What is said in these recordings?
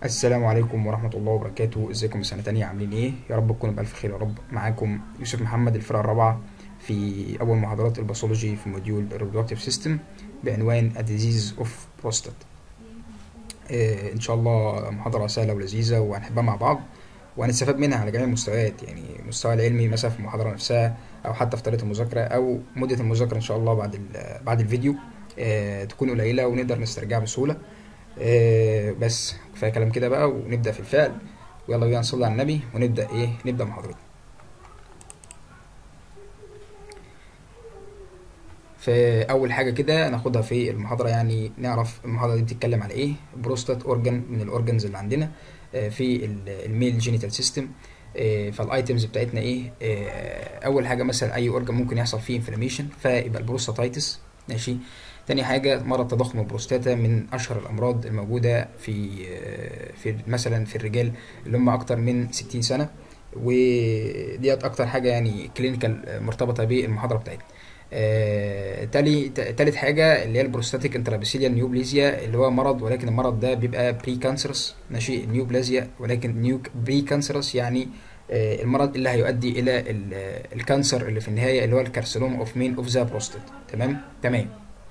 السلام عليكم ورحمة الله وبركاته ازيكم سنة تانية عاملين ايه يا رب تكونوا بألف خير يا رب معاكم يوسف محمد الفرقة الرابعة في أول محاضرات الباثولوجي في موديول الريبرودكتيف سيستم بعنوان A Disease of Prostate آه إن شاء الله محاضرة سهلة ولذيذة وهنحبها مع بعض وهنستفاد منها على جميع المستويات يعني المستوى العلمي مثلا في المحاضرة نفسها أو حتى في طريقة المذاكرة أو مدة المذاكرة إن شاء الله بعد ال- بعد الفيديو آه تكون قليلة ونقدر نسترجعها بسهولة آه بس كفايه كلام كده بقى ونبدا في الفعل ويلا بينا نصلي على النبي ونبدا ايه نبدا محاضرتنا فاول حاجه كده ناخدها في المحاضره يعني نعرف المحاضره دي بتتكلم على ايه بروستات اورجان من الاورجانز اللي عندنا آه، في ال- الميل جينيتال سيستم فالايتمز بتاعتنا ايه آه، اول حاجه مثلا اي اورجان ممكن يحصل فيه انفلاميشن فيبقى البروستاتايتس ماشي تاني حاجة مرض تضخم البروستاتا من أشهر الأمراض الموجودة في في مثلا في الرجال اللي هم أكتر من 60 سنة وديت أكتر حاجة يعني كلينيكال مرتبطة بالمحاضرة بتاعتنا. آه، تالي تا- تالت حاجة اللي هي البروستاتيك انترابيسيليا نيوبليزيا اللي هو مرض ولكن المرض ده بيبقى بري كانسرس ماشي نيوبلازيا ولكن نيو بري كانسرس يعني آه، المرض اللي هيؤدي إلى ال- الكانسر اللي في النهاية اللي هو الكارسينوم اوف مين اوف ذا بروستات تمام تمام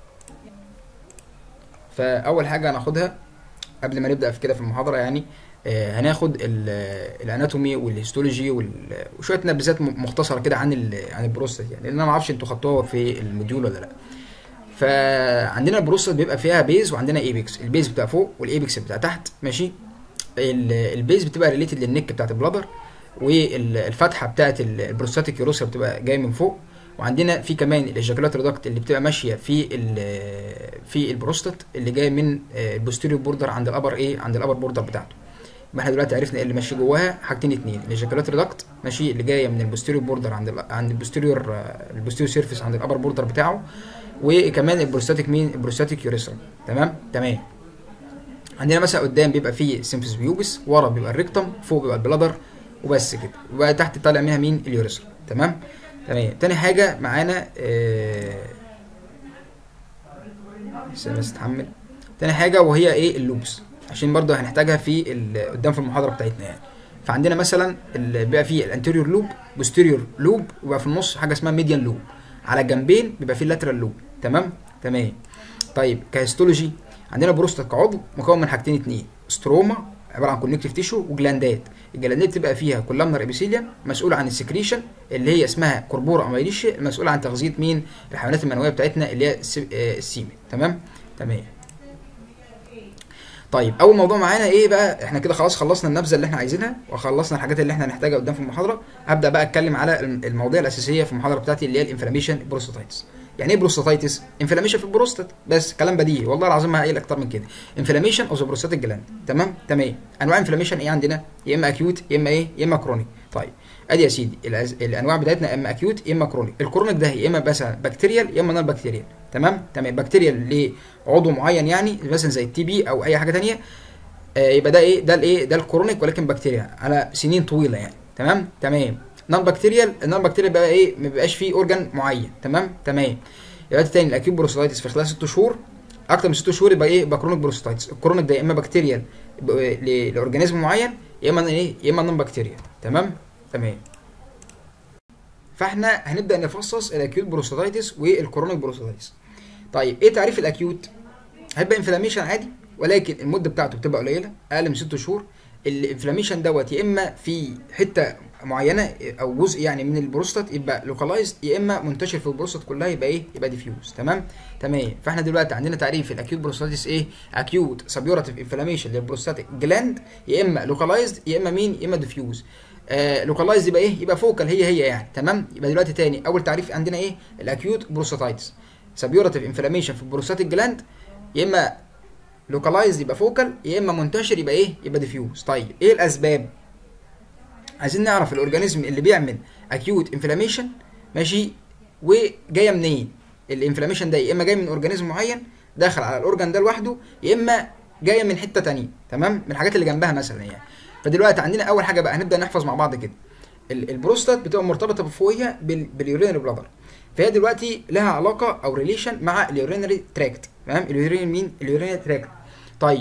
فاول حاجه هناخدها قبل ما نبدا في كده في المحاضره يعني آه، هناخد ال- الاناتومي والهيستولوجي وال- وشويه نبذات م- مختصره كده عن ال- عن البروستات يعني لان انا ما اعرفش انتوا خدتوها في الموديول ولا لا فعندنا البروستات بيبقى فيها بيز وعندنا ايبكس البيز بتاع فوق والايبكس بتاع تحت ماشي ال- البيز بتبقى ريليتد للنك بتاعت البلادر والفتحه بتاعت ال- البروستاتيك يوروسا بتبقى جايه من فوق وعندنا في كمان الايجاكولات ريدكت اللي بتبقى ماشيه في ال- في البروستات اللي جايه من البوستيريور بوردر عند الابر ايه عند الابر بوردر بتاعته يبقى احنا دلوقتي عرفنا ايه اللي ماشي جواها حاجتين اتنين الايجاكولات ريدكت ماشي اللي جايه من البوستيريور بوردر عند ال عند البوستيريور البوستيريور سيرفيس عند الابر بوردر بتاعه وكمان البروستاتيك مين البروستاتيك يوريثرا تمام تمام عندنا مثلا قدام بيبقى فيه سيمفيس بيوبس ورا بيبقى الريكتم فوق بيبقى البلادر وبس كده وبقى تحت طالع منها مين اليوريثرا تمام تمام تاني حاجه معانا آه... استنى بس اتحمل تاني حاجه وهي ايه اللوبس عشان برضه هنحتاجها في ال- قدام في المحاضره بتاعتنا يعني فعندنا مثلا اللي بيبقى فيه الانتيريور لوب بوستيريور لوب وبقى في النص حاجه اسمها ميديان لوب على الجنبين بيبقى فيه اللاترال لوب تمام تمام طيب كهيستولوجي عندنا بروستات كعضو مكون من حاجتين اتنين ستروما عباره عن كونكتيف تيشو وجلاندات الجلاندات بتبقى فيها كولامنر ابيثيليوم مسؤول عن السكريشن اللي هي اسمها كوربورا اميليشيا المسؤول عن تغذيه مين الحيوانات المنويه بتاعتنا اللي هي الس- آه، السيمن تمام تمام طيب اول موضوع معانا ايه بقى احنا كده خلاص خلصنا النبذه اللي احنا عايزينها وخلصنا الحاجات اللي احنا هنحتاجها قدام في المحاضره هبدا بقى اتكلم على الم- المواضيع الاساسيه في المحاضره بتاعتي اللي هي الانفلاميشن بروستاتايتس يعني ايه بروستاتايتس انفلاميشن في البروستات بس كلام بديهي والله العظيم ما هقول اكتر من كده انفلاميشن اوف ذا بروستاتيك جلاند تمام تمام انواع انفلاميشن ايه عندنا يا اما اكيوت يا اما ايه يا اما كرونيك طيب ادي يا سيدي الأز... الانواع بتاعتنا يا اما اكيوت يا اما كرونيك الكرونيك ده يا اما مثلا بكتيريال يا اما نون بكتيريال تمام تمام بكتيريال لعضو معين يعني مثلا زي التي بي او اي حاجه تانية آه، يبقى ده ايه ده الايه ده الكرونيك ولكن بكتيريا على سنين طويله يعني تمام تمام نون بكتيريال النون بكتيريال بقى ايه ما بيبقاش فيه اورجان معين تمام تمام يبقى تاني الاكيوت بروستاتيتس في خلال 6 شهور اكتر من 6 شهور يبقى ايه يبقى كرونيك بروستاتيتس الكرونيك ده يا اما بكتيريال ب- ل- لاورجانيزم معين يا اما ايه يا اما نون بكتيريال تمام تمام فاحنا هنبدا نفصص الاكيوت بروستاتيتس والكرونيك بروستاتيتس طيب ايه تعريف الاكيوت هيبقى انفلاميشن عادي ولكن المده بتاعته بتبقى قليله اقل من 6 شهور الانفلاميشن دوت يا اما في حته معينه او جزء يعني من البروستات يبقى لوكالايزد يا اما منتشر في البروستات كلها يبقى ايه يبقى ديفيوز تمام تمام فاحنا دلوقتي عندنا تعريف الاكيوت بروستاتيس ايه اكيوت سبيوراتيف انفلاميشن للبروستاتيك جلاند يا اما لوكالايزد يا اما مين يا اما ديفيوز آه لوكالايزد يبقى ايه يبقى فوكال هي هي يعني تمام يبقى دلوقتي تاني اول تعريف عندنا ايه الاكيوت بروستاتايتس سبيوراتيف انفلاميشن في البروستاتيك جلاند يا اما لوكالايزد يبقى فوكال يا اما منتشر يبقى ايه يبقى ديفيوز طيب ايه الاسباب عايزين نعرف الاورجانيزم اللي بيعمل اكيوت انفلاميشن ماشي وجايه منين الانفلاميشن ده يا اما جاي من اورجانيزم معين داخل على الاورجان ده لوحده يا اما جايه من حته تانية تمام من الحاجات اللي جنبها مثلا يعني فدلوقتي عندنا اول حاجه بقى هنبدا نحفظ مع بعض كده ال- البروستات بتبقى مرتبطه بفوقيه بال- باليورينري بلادر فهي دلوقتي لها علاقه او ريليشن مع اليورينري تراكت تمام اليورين مين اليورينري تراكت طيب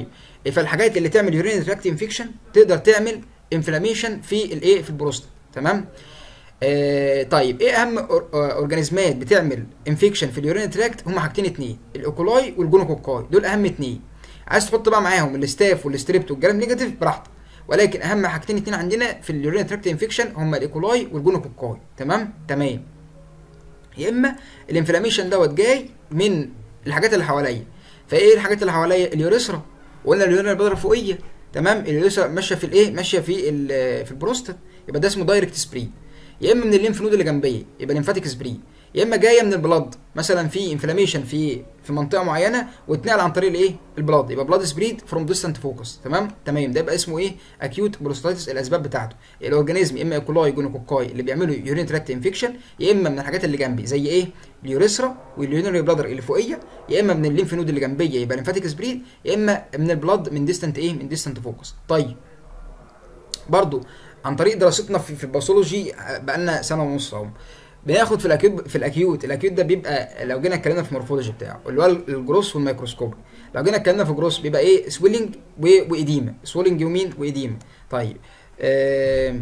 فالحاجات اللي تعمل يورين تراكت انفكشن تقدر تعمل انفلاميشن في الايه في البروستات تمام آه طيب ايه اهم أور- آه، اورجانيزمات بتعمل انفكشن في اليورين تراكت هم حاجتين اتنين الاوكولاي والجونوكوكاي دول اهم اتنين عايز تحط بقى معاهم الاستاف والستريبت والجرام نيجاتيف براحتك ولكن اهم حاجتين اتنين عندنا في اليورين تراكت انفكشن هم الايكولاي والجونوكوكاي تمام تمام يا اما الانفلاميشن دوت جاي من الحاجات اللي حواليا فايه الحاجات اللي حواليا اليوريثرا وقلنا اليوريثرا البذره الفوقيه تمام اليوريثرا ماشيه في الايه ماشيه في ال- في البروستات يبقى ده اسمه دايركت سبريد يا اما من الليمف نود اللي جنبيه يبقى ليمفاتيك سبريد يا اما جايه من البلاد مثلا في انفلاميشن في في منطقه معينه واتنقل عن طريق الايه البلاد يبقى بلاد سبريد فروم ديستانت فوكس تمام تمام ده يبقى اسمه ايه اكيوت بروستاتيس الاسباب بتاعته الاورجانيزم يا اما ايكولاي جونوكوكاي اللي بيعملوا يورين تراكت انفكشن يا اما من الحاجات اللي جنبي زي ايه اليوريثرا واليورينري بلادر اللي فوقيه يا اما من الليمف نود اللي جنبيه يبقى ليمفاتيك سبريد يا اما من البلاد من ديستانت ايه من ديستانت فوكس طيب برضو عن طريق دراستنا في, في الباثولوجي بقالنا سنه ونص اهو بناخد في الاكيوت في الاكيوت الاكيوت ده بيبقى لو جينا اتكلمنا في المورفولوجي بتاعه اللي هو الجروس والميكروسكوب لو جينا اتكلمنا في جروس بيبقى ايه سويلنج وايديما سويلنج ومين وايديما طيب آه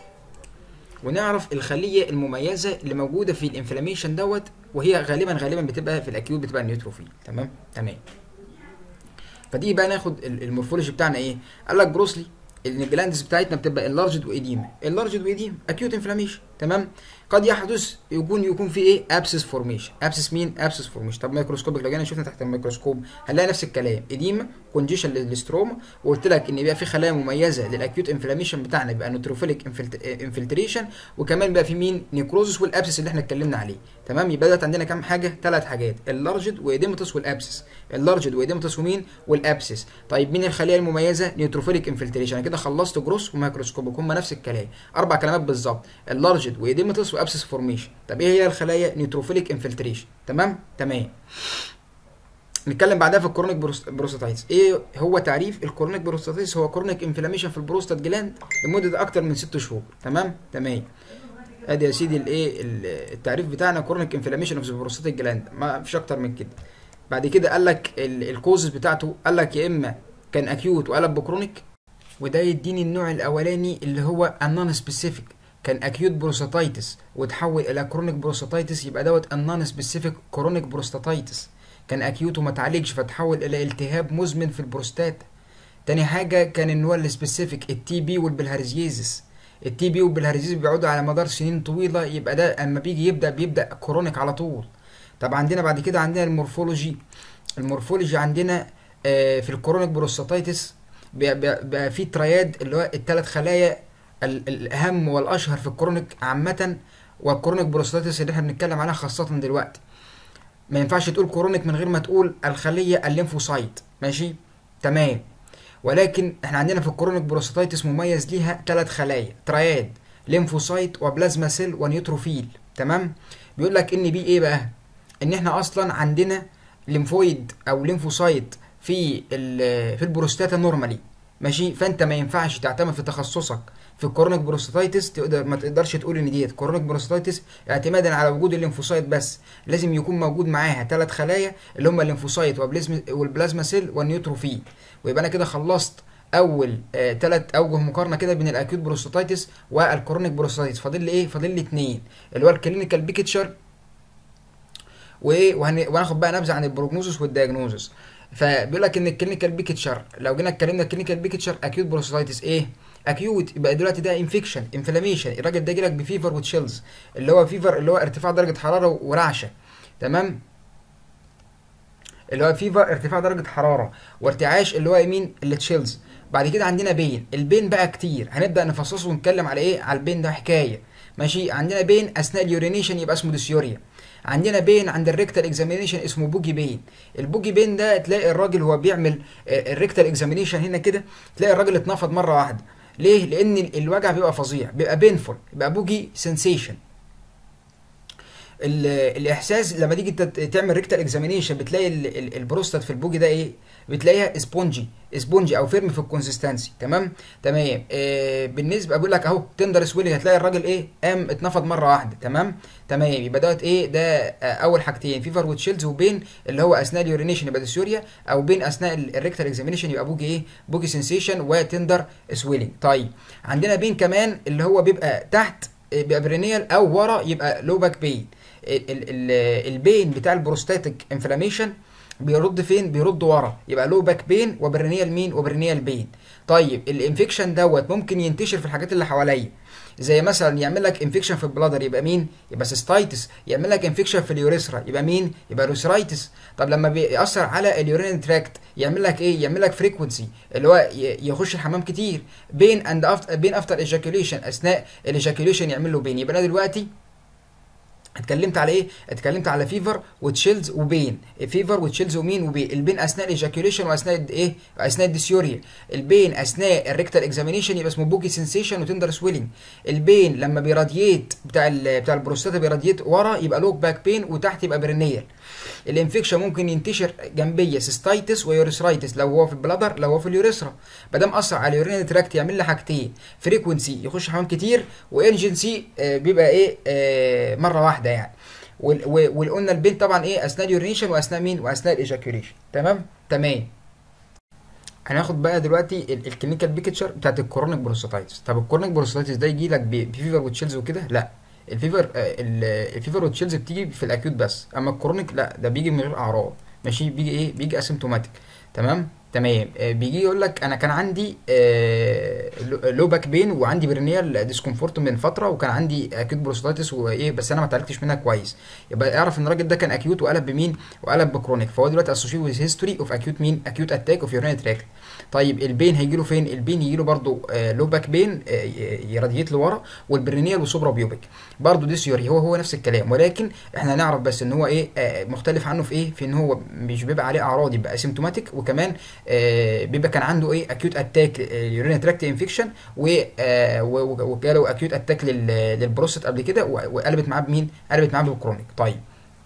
ونعرف الخليه المميزه اللي موجوده في الانفلاميشن دوت وهي غالبا غالبا بتبقى في الاكيوت بتبقى النيوتروفيل تمام تمام فدي بقى ناخد ال- المورفولوجي بتاعنا ايه قال لك بروسلي ان الجلاندز بتاعتنا بتبقى انلارجد وايديما انلارجد وايديما اكيوت انفلاميشن تمام قد يحدث يكون يكون في ايه ابسس فورميشن ابسس مين ابسس فورميشن طب ميكروسكوبك لو جينا شفنا تحت الميكروسكوب هنلاقي نفس الكلام ايديما كونجيشن للستروما وقلت لك ان بيبقى في خلايا مميزه للاكيوت انفلاميشن بتاعنا بيبقى نوتروفيليك انفلتريشن وكمان بقى في مين نيكروزس والابسس اللي احنا اتكلمنا عليه تمام يبقى دلوقتي عندنا كام حاجه ثلاث حاجات اللارجد وايديمتس والابسس اللارجد وايديمتس ومين والابسس طيب مين الخليه المميزه نيوتروفيليك انفلتريشن انا كده خلصت جروس وميكروسكوبك هم نفس الكلام اربع كلمات بالظبط اللارجد وايديمتس وابسس فورميشن طب ايه هي الخلايا نيوتروفيليك انفلتريشن تمام تمام نتكلم بعدها في الكرونيك بروست- بروستاتايتس ايه هو تعريف الكرونيك بروستاتايتس هو كرونيك انفلاميشن في البروستات جلاند لمده اكتر من ست شهور تمام تمام ادي يا سيدي الايه ال- التعريف بتاعنا كرونيك انفلاميشن اوف بروستاتيك جلاند ما فيش اكتر من كده بعد كده قال لك الكوزز بتاعته قال لك يا اما كان اكيوت وقلب بكرونيك وده يديني النوع الاولاني اللي هو النون سبيسيفيك كان اكيوت بروستاتايتس وتحول الى كرونيك بروستاتايتس يبقى دوت النون سبيسيفيك كرونيك بروستاتايتس كان اكيوت وما اتعالجش فتحول الى التهاب مزمن في البروستات تاني حاجه كان النوع السبيسيفيك التي بي والبلهارزيزس التي بي والبلهارزيزس بيقعدوا على مدار سنين طويله يبقى ده اما بيجي يبدا بيبدا كرونيك على طول طب عندنا بعد كده عندنا المورفولوجي المورفولوجي عندنا آه، في الكرونيك بروستاتايتس بقى, بقى, بقى في ترياد اللي هو الثلاث خلايا ال- الاهم والاشهر في الكرونيك عامه والكرونيك بروستاتايتس اللي احنا بنتكلم عليها خاصه دلوقتي ما ينفعش تقول كرونيك من غير ما تقول الخليه الليمفوسايت ماشي تمام ولكن احنا عندنا في الكرونيك بروستاتايتس مميز ليها ثلاث خلايا ترياد ليمفوسايت وبلازما سيل ونيوتروفيل تمام بيقول لك ان بي ايه بقى ان احنا اصلا عندنا ليمفويد او ليمفوسايت في ال- في البروستاتا نورمالي ماشي فانت ما ينفعش تعتمد في تخصصك في الكورونيك بروستاتايتس تقدر ما تقدرش تقول ان ديت كورونيك بروستاتايتس اعتمادا على وجود الليمفوسايت بس لازم يكون موجود معاها ثلاث خلايا اللي هم الليمفوسايت وبلازما- والبلازما سيل والنيوتروفيل ويبقى انا كده خلصت اول ثلاث اوجه مقارنه كده بين الاكيوت بروستاتايتس والكورونيك بروستاتايتس فاضل لي ايه فاضل لي اثنين اللي هو الكلينيكال بيكتشر وايه وهن- وهناخد بقى نبذه عن البروجنوزس والدياجنوزس فبيقول لك ان الكلينيكال بيكتشر لو جينا اتكلمنا الكلينيكال بيكتشر اكيوت بروستاتايتس ايه اكيوت يبقى دلوقتي ده انفكشن انفلاميشن الراجل ده جالك بفيفر وتشيلز اللي هو فيفر اللي هو ارتفاع درجه حراره ورعشه تمام اللي هو فيفر ارتفاع درجه حراره وارتعاش اللي هو مين اللي تشيلز بعد كده عندنا بين البين بقى كتير هنبدا نفصصه ونتكلم على ايه على البين ده حكايه ماشي عندنا بين اثناء اليورينيشن يبقى اسمه ديسيوريا عندنا بين عند الريكتال اكزامينيشن اسمه بوجي بين البوجي بين ده تلاقي الراجل هو بيعمل الريكتال اكزامينيشن هنا كده تلاقي الراجل اتنفض مره واحده ليه لان ال- الوجع بيبقى فظيع بيبقى بينفول بيبقى بوجي سensation ال- الاحساس لما تيجي تت- تعمل ريكتال اكزامينيشن بتلاقي ال- ال- البروستات في البوجي ده ايه بتلاقيها سبونجي سبونجي او فيرم في الكونسيستنسي تمام تمام آه بالنسبه بقول لك اهو تندر سويلنج هتلاقي الراجل ايه قام اتنفض مره واحده تمام تمام يبقى دوت ايه ده آه اول حاجتين فيفر وتشيلز وبين اللي هو اثناء اليورينيشن يبقى ديسيوريا او بين اثناء الريكتال اكزامينيشن يبقى بوجي ايه بوجي سنسيشن وتندر سويلنج طيب عندنا بين كمان اللي هو بيبقى تحت بيبقى برينيال او ورا يبقى لو باك بين ال- ال- ال- البين بتاع البروستاتيك انفلاميشن بيرد فين بيرد ورا يبقى لو باك بين وبرينيال مين وبرينيال بين طيب الانفكشن دوت ممكن ينتشر في الحاجات اللي حواليا زي مثلا يعمل لك انفكشن في البلادر يبقى مين يبقى سيستايتس يعمل لك انفكشن في اليوريثرا يبقى مين يبقى روسرايتس طب لما بيأثر على اليورين تراكت يعمل لك ايه يعمل لك فريكونسي اللي هو ي- يخش الحمام كتير بين اند افتر بين افتر ايجاكيوليشن اثناء الايجاكيوليشن يعمل له بين يبقى انا دلوقتي اتكلمت على ايه؟ اتكلمت على فيفر وتشيلز وبين فيفر وتشيلز ومين وبين البين اثناء الايجاكيوليشن واثناء الد- ايه؟ اثناء الديسيوريا البين اثناء الريكتال اكزامينيشن يبقى اسمه بوكي سنسيشن وتندر سويلنج البين لما بيراديت بتاع ال بتاع البروستاتا بيراديت ورا يبقى لوك باك بين وتحت يبقى برينيال الانفكشن ممكن ينتشر جنبيه سيستايتس ويوريثرايتس لو هو في البلادر لو هو في اليوريثرا ما دام اثر على اليورين تراكت يعمل لي حاجتين فريكونسي يخش حمام كتير وانجنسي بيبقى ايه آه مره واحده يعني وال- و- والقلنا البين طبعا ايه اثناء اليورينيشن واثناء مين واثناء الايجاكيوليشن تمام تمام هناخد بقى دلوقتي ال- الكلينيكال بيكتشر بتاعت الكورونيك بروستاتايتس طب الكورونيك بروستاتايتس ده يجي لك ب- بفيفر وتشيلز وكده لا الفيفر آه، ال- الفيفر والتشيلز بتيجي في الاكيوت بس اما الكورونيك لا ده بيجي من غير اعراض ماشي بيجي ايه بيجي اسيمتوماتيك تمام تمام آه، بيجي يقول لك انا كان عندي آه، لو- لو باك بين وعندي برينيال ديسكومفورت من فتره وكان عندي اكيوت بروستاتيس وايه بس انا ما اتعالجتش منها كويس يبقى اعرف ان الراجل ده كان اكيوت وقلب بمين وقلب بكرونيك فهو دلوقتي اسوشيت ويز هيستوري اوف اكيوت مين اكيوت اتاك اوف يورين تراكت طيب البين هيجي له فين البين يجي له برضه لو باك بين آه، ي- يراديت لورا والبرينيال وسوبرا بيوبيك برضه دي سيوري هو هو نفس الكلام ولكن احنا نعرف بس ان هو ايه آه، مختلف عنه في ايه في ان هو مش بيبقى عليه اعراض يبقى اسيمتوماتيك وكمان آه، بيبقى كان عنده ايه اكيوت اتاك يورين تراكت انفكشن وجاله اكيوت اتاك للبروستات قبل كده و- وقلبت معاه بمين قلبت معاه بالكرونيك طيب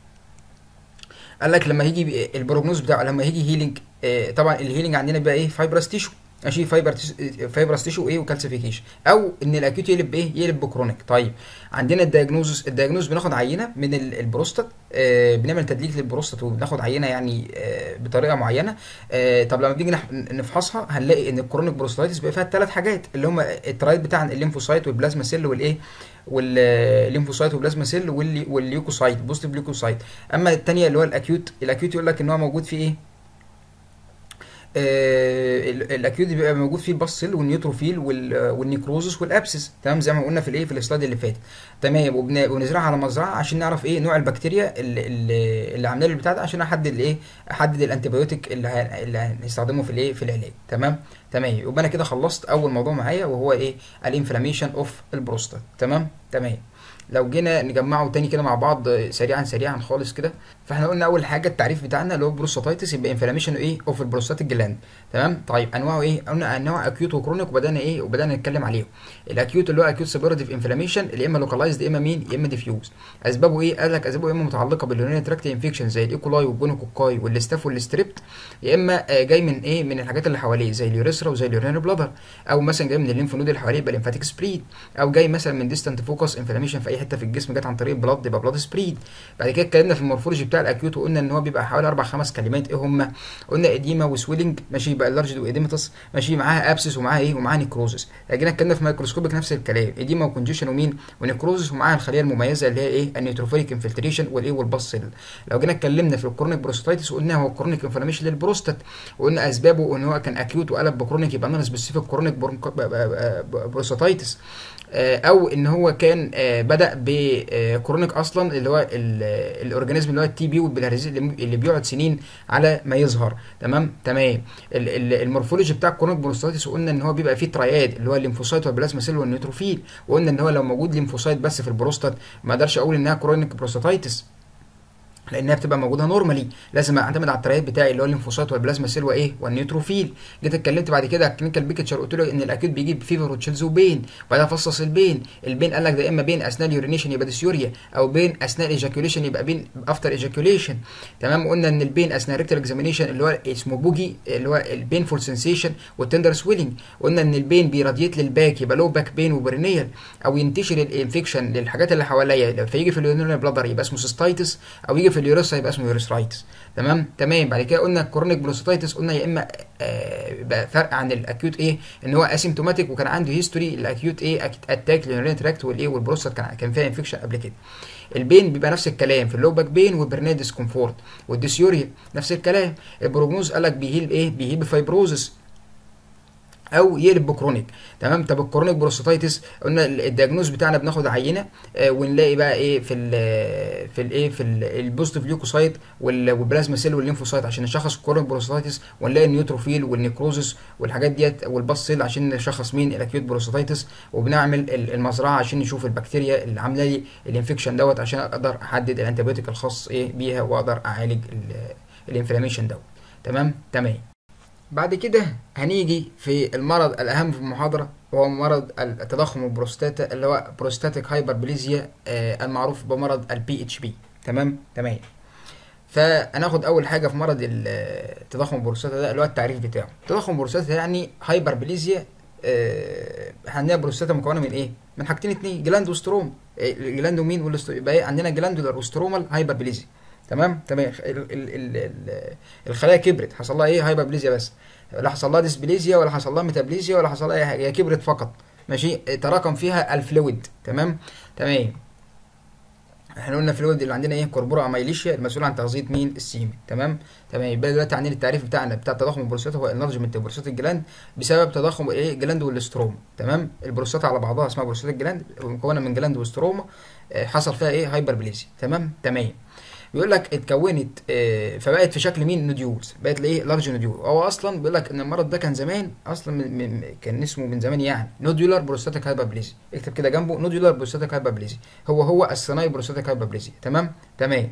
قال لك لما يجي بي- البروجنوز بتاعه لما يجي هيلينج آه، طبعا الهيلينج عندنا بقى ايه فايبرس تيشو ماشي فايبر فايبرس تيشو ايه وكالسيفيكيشن او ان الاكيوت يقلب بايه يقلب بكرونيك طيب عندنا الدايجنوزس الدايجنوز بناخد عينه من ال- البروستات آه بنعمل تدليك للبروستات وبناخد عينه يعني آه بطريقه معينه آه طب لما بنيجي نح- نفحصها هنلاقي ان الكرونيك بروستاتيس بيبقى فيها ثلاث حاجات اللي هم الترايد بتاع الليمفوسايت والبلازما سيل والايه والليمفوسايت والبلازما سيل واللي- والليوكوسايت بوزيتيف ليوكوسايت اما الثانيه اللي هو الاكيوت الاكيوت يقول لك ان هو موجود فيه ايه آه، ال- الاكيوت بيبقى موجود فيه الباسيل والنيوتروفيل وال- والنيكروزس والابسس تمام زي ما قلنا في الايه في السلايد اللي فات تمام وبن- وبنزرعها على مزرعه عشان نعرف ايه نوع البكتيريا اللي, اللي, اللي عامله له البتاع ده عشان احدد الايه احدد الانتيبيوتيك اللي, ه- اللي هنستخدمه في الايه في العلاج تمام تمام يبقى انا كده خلصت اول موضوع معايا وهو ايه الانفلاميشن اوف البروستات تمام تمام لو جينا نجمعه تاني كده مع بعض سريعا سريعا خالص كده فاحنا قلنا اول حاجه التعريف بتاعنا اللي هو بروستاتيتس يبقى انفلاميشن ايه اوف البروستاتيك جلاند تمام طيب انواعه ايه قلنا انواع اكيوت وكرونيك وبدانا ايه وبدانا نتكلم عليهم الاكيوت اللي هو اكيوت سيبيراتيف انفلاميشن اللي اما لوكالايزد يا اما مين يا اما ديفيوز اسبابه ايه قال لك اسبابه يا اما متعلقه باليورينري تراكت انفكشن زي الايكولاي والجونوكوكاي والستاف والستريبت يا اما آه، جاي من ايه من الحاجات اللي حواليه زي اليوريثرا وزي اليورينري بلادر او مثلا جاي من الليمف نود اللي حواليه يبقى ليمفاتيك سبريد او جاي مثلا من ديستانت فوكس انفلاميشن في اي حته في الجسم جت عن طريق البلاد يبقى بلاد سبريد بعد كده اتكلمنا في المورفولوجي بتاع الاكيوت وقلنا ان هو بيبقى حوالي اربع خمس كلمات ايه هم قلنا اديما وسويلنج ماشي يبقى اللارج واديمتس ماشي معاها ابسس ومعاها ايه ومعاها نيكروزس جينا اتكلمنا في مايكروسكوبيك نفس الكلام اديما وكونجيشن ومين ونيكروزس ومعاها الخليه المميزه اللي هي ايه النيوتروفيليك انفلتريشن والايه والباس سيل لو جينا اتكلمنا في الكرونيك بروستاتيتس قلنا هو الكرونيك انفلاميشن للبروستات وقلنا اسبابه ان هو كان اكيوت وقلب بكرونيك يبقى نون سبيسيفيك كرونيك بروستاتيتس او ان هو كان آه، بدا بكرونيك اصلا اللي هو ال- الاورجانيزم اللي هو التي بي والبلهارزيز اللي اللي بيقعد سنين على ما يظهر تمام تمام ال- ال- المورفولوجي بتاع الكرونيك بروستاتيتس وقلنا ان هو بيبقى فيه تراياد اللي هو الليمفوسايت والبلازما سيل والنيوتروفيل وقلنا ان هو لو موجود ليمفوسايت بس في البروستات ما اقدرش اقول انها كرونيك بروستاتيتس لانها بتبقى موجوده نورمالي لازم اعتمد على التريات بتاعي اللي هو الليمفوسايت والبلازما سيل وايه والنيوتروفيل جيت اتكلمت بعد كده على الكلينيكال بيكتشر قلت له ان الاكيد بيجيب فيفر وتشيلز وبين وبعدها فصص البين البين قال لك ده اما بين اثناء اليورينيشن يبقى ديسيوريا او بين اثناء الايجاكيوليشن يبقى بين افتر ايجاكيوليشن تمام قلنا ان البين اثناء ريكتال اكزامينيشن اللي هو اسمه بوجي اللي هو البينفول سنسيشن والتندر سويلنج قلنا ان البين بيراديت للباك يبقى لو باك بين وبرينيال او ينتشر الانفكشن للحاجات اللي حواليا فيجي في اليورينال بلادر يبقى اسمه سيستايتس او يجي في اليوريثرا يبقى اسمه يوريثرايتس تمام تمام بعد كده قلنا الكرونيك بروستاتيتس قلنا يا اما آه بقى فرق عن الاكيوت ايه ان هو اسيمتوماتيك وكان عنده هيستوري الاكيوت ايه اتاك لليورين تراكت والايه والبروستات كان كان فيها انفكشن قبل كده البين بيبقى نفس الكلام في اللوباك بين والبرنيه ديسكومفورت والديسيوريا نفس الكلام البروجنوز قال لك بيهيل بايه بيهيل بفايبروزس او يقلب بكرونيك تمام طب الكرونيك بروستاتيتس قلنا الدياجنوز بتاعنا بناخد عينه آه ونلاقي بقى ايه في ال في الايه في البوزيتيف ليوكوسايت والبلازما سيل والليمفوسايت عشان نشخص الكرونيك بروستاتيتس ونلاقي النيوتروفيل والنيكروزس والحاجات ديت والباص سيل عشان نشخص مين الاكيوت بروستاتيتس وبنعمل المزرعه عشان نشوف البكتيريا اللي عامله لي الانفكشن دوت عشان اقدر احدد الانتيبيوتيك الخاص ايه بيها واقدر اعالج الانفلاميشن دوت تمام تمام بعد كده هنيجي في المرض الأهم في المحاضرة وهو مرض التضخم البروستاتا اللي هو بروستاتيك هايبربليزيا آه المعروف بمرض البي اتش بي تمام تمام فهناخد أول حاجة في مرض التضخم البروستاتا ده اللي هو التعريف بتاعه التضخم البروستاتا يعني هايبربليزيا آه عندنا بروستاتا مكونة من إيه؟ من حاجتين اتنين جلاند وستروم الجلاند ومين والاستروم يبقى إيه عندنا جلاندولار وسترومال هايبربليزيا تمام تمام ال ال ال الخلايا كبرت حصل لها ايه هايبربليزيا بس لا حصل لها ديسبليزيا ولا حصل لها ميتابليزيا ولا حصل لها اي حاجه هي كبرت فقط ماشي تراكم فيها الفلويد تمام تمام احنا قلنا الفلويد اللي عندنا ايه كوربورا اميليشيا المسؤول عن تغذيه مين السيمن تمام تمام يبقى دلوقتي عندنا التعريف بتاعنا بتاع تضخم البروستات هو انرجمنت البروستات الجلاند بسبب تضخم ايه جلاند والاستروما تمام البروستات على بعضها اسمها بروستات الجلاند مكونه من جلاند واستروما حصل فيها ايه هايبربليزيا تمام تمام بيقول لك اتكونت اه فبقت في شكل مين نوديولز بقت ايه لارج نوديول هو اصلا بيقول لك ان المرض ده كان زمان اصلا من من كان اسمه من زمان يعني نوديولار بروستاتيك هايبربليزي اكتب كده جنبه نوديولار بروستاتيك هايبربليزي هو هو الثنائي بروستاتيك هايبربليزي تمام تمام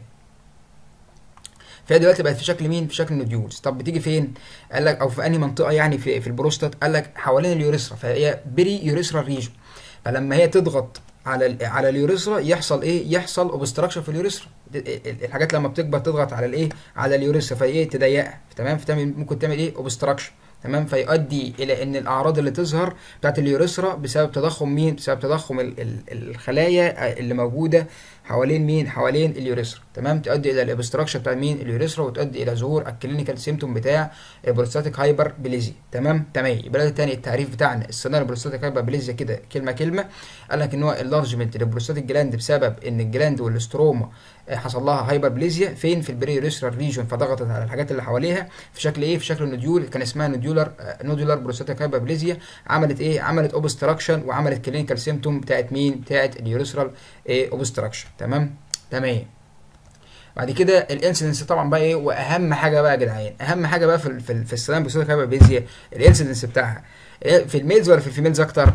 فهي دلوقتي بقت في شكل مين في شكل نوديولز طب بتيجي فين قال لك او في انهي منطقه يعني في في البروستات قال لك حوالين اليوريثرا فهي بري يوريثرا ريجن فلما هي تضغط على ال على اليوريثرا يحصل ايه يحصل اوبستراكشن في اليوريثرا الحاجات لما بتكبر تضغط على الايه على اليوريثرا فايه تضيقها تمام فتعمل ممكن تعمل ايه اوبستراكشن تمام فيؤدي الى ان الاعراض اللي تظهر بتاعت اليوريثرا بسبب تضخم مين بسبب تضخم ال ال الخلايا اللي موجوده حوالين مين حوالين اليوريثرا تمام تؤدي الى الابستراكشن بتاع مين اليوريثرا وتؤدي الى ظهور الكلينيكال سيمتوم بتاع البروستاتيك هايبر بليزيا تمام تمام يبقى ده تاني التعريف بتاعنا السيناريو البروستاتيك هايبر بليزيا كده كلمه كلمه قال لك ان هو اللارجمنت للبروستاتيك جلاند بسبب ان الجلاند والاستروما حصل لها هايبر بليزيا فين في البري يوريثرال ريجون فضغطت على الحاجات اللي حواليها في شكل ايه في شكل نوديول كان اسمها نوديولار نوديولار بروستاتيك هايبر بليزيا عملت ايه عملت اوبستراكشن وعملت كلينيكال سيمتوم بتاعت مين بتاعت اليوريثرال ايه اوبستراكشن تمام تمام بعد كده الانسيدنس طبعا بقى ايه واهم حاجه بقى يا جدعان اهم حاجه بقى في في, في السلام بروستاتيك هايبر بليزيا الانسيدنس بتاعها في الميلز ولا في الفيميلز اكتر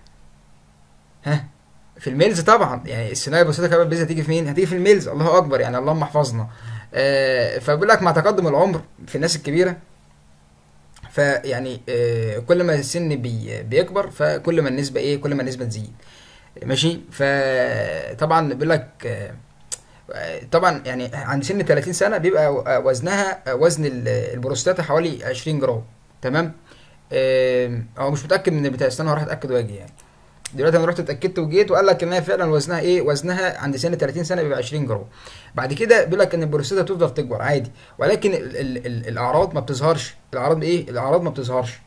ها في الميلز طبعا يعني السيناريو بروستاتيك هايبر بليزيا هتيجي في مين هتيجي في الميلز الله اكبر يعني اللهم احفظنا آه فبيقول لك مع تقدم العمر في الناس الكبيره فيعني آه كل ما السن بي بيكبر فكل ما النسبه ايه كل ما النسبه تزيد ماشي فطبعا بيقول لك آه طبعا يعني عند سن 30 سنه بيبقى وزنها وزن البروستاتا حوالي 20 جرام تمام هو مش متاكد من بتاع استنى هروح اتاكد واجي يعني دلوقتي انا رحت اتاكدت وجيت وقال لك ان هي فعلا وزنها ايه وزنها عند سن 30 سنه بيبقى 20 جرام بعد كده بيقول لك ان البروستاتا بتفضل تكبر عادي ولكن ال ال ال الاعراض ما بتظهرش الاعراض ايه الاعراض ما بتظهرش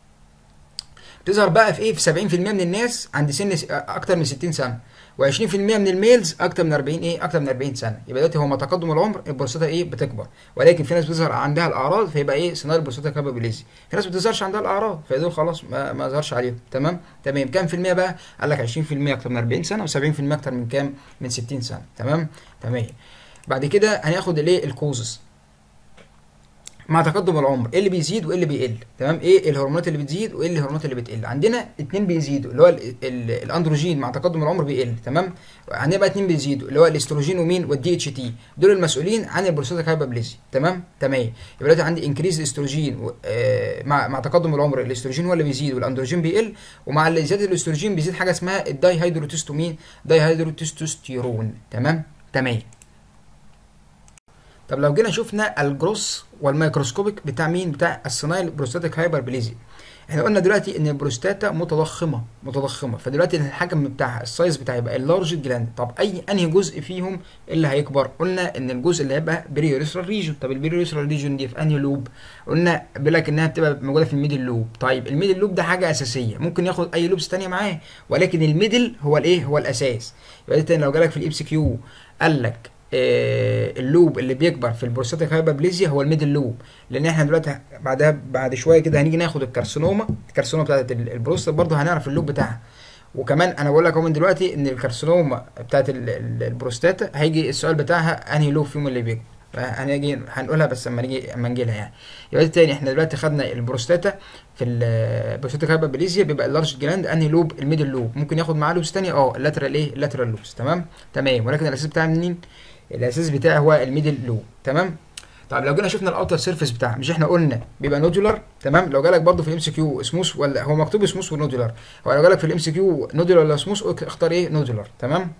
بتظهر بقى في ايه في 70% من الناس عند سن اكتر من 60 سنه و20% من الميلز اكتر من 40 ايه اكتر من 40 سنه يبقى دلوقتي هو مع تقدم العمر البروستاتا ايه بتكبر ولكن في ناس بتظهر عندها الاعراض فيبقى ايه سيناريو البروستاتا كابابيليزي في ناس ما بتظهرش عندها الاعراض فدول خلاص ما, ما ظهرش عليهم تمام تمام كام في المية بقى قال لك 20% اكتر من 40 سنه و70% اكتر من كام من 60 سنه تمام تمام بعد كده هناخد الايه الكوزس مع تقدم العمر ايه اللي بيزيد وايه اللي بيقل تمام ايه الهرمونات اللي بتزيد وايه الهرمونات اللي بتقل عندنا اتنين بيزيدوا اللي هو ال- ال- الاندروجين مع تقدم العمر بيقل تمام عندنا بقى اتنين بيزيدوا اللي هو الاستروجين ومين والدي اتش تي دول المسؤولين عن البروستاتيك هايبربليزيا تمام تمام يبقى دلوقتي عندي انكريز الاستروجين و- آه، مع مع تقدم العمر الاستروجين هو اللي بيزيد والاندروجين بيقل ومع اللي زياده الاستروجين بيزيد حاجه اسمها الداي هيدروتستومين داي هيدروتستوستيرون تمام تمام طب لو جينا شفنا الجروس والميكروسكوبيك بتاع مين بتاع السنايل بروستاتيك هايبربليزيا احنا قلنا دلوقتي ان البروستاتا متضخمه متضخمه فدلوقتي الحجم بتاعها السايز بتاعها يبقى اللارج جلاند طب اي انهي جزء فيهم اللي هيكبر قلنا ان الجزء اللي هيبقى بريوريثرال ريجون طب البريوريثرال ريجون دي في انهي لوب قلنا بيقول لك انها بتبقى موجوده في الميدل لوب طيب الميدل لوب ده حاجه اساسيه ممكن ياخد اي لوبس تانية معاه ولكن الميدل هو الايه هو الاساس يبقى ده لو جالك في الام سي كيو قال لك آه، اللوب اللي بيكبر في البروستاتيك هايبربليزيا هو الميدل لوب لان احنا دلوقتي بعدها بعد شويه كده هنيجي ناخد الكارسينوما الكارسينوما بتاعت ال- البروستات برضه هنعرف اللوب بتاعها وكمان انا بقول لك اهو من دلوقتي ان الكارسينوما بتاعت ال- ال- البروستاتا هيجي السؤال بتاعها انهي لوب فيهم اللي بيكبر هنيجي هنقولها بس اما نيجي اما نجي لها يعني يبقى ده تاني احنا دلوقتي خدنا البروستاتا في البروستاتيك هايبربليزيا بيبقى اللارج جلاند انهي لوب الميدل لوب ممكن ياخد معاه لوبس تانية اه اللاترال ايه اللاترال لوبس تمام تمام ولكن الاساس بتاعي منين الاساس بتاعي هو الميدل لوب تمام طيب لو جينا شفنا الاوتر سيرفيس بتاعه مش احنا قلنا بيبقى نودولار تمام لو جالك برضه في الام سي كيو سموث ولا هو مكتوب سموث ونودولار هو لو جالك في الام سي كيو نودولار ولا سموث اختار ايه نودولار تمام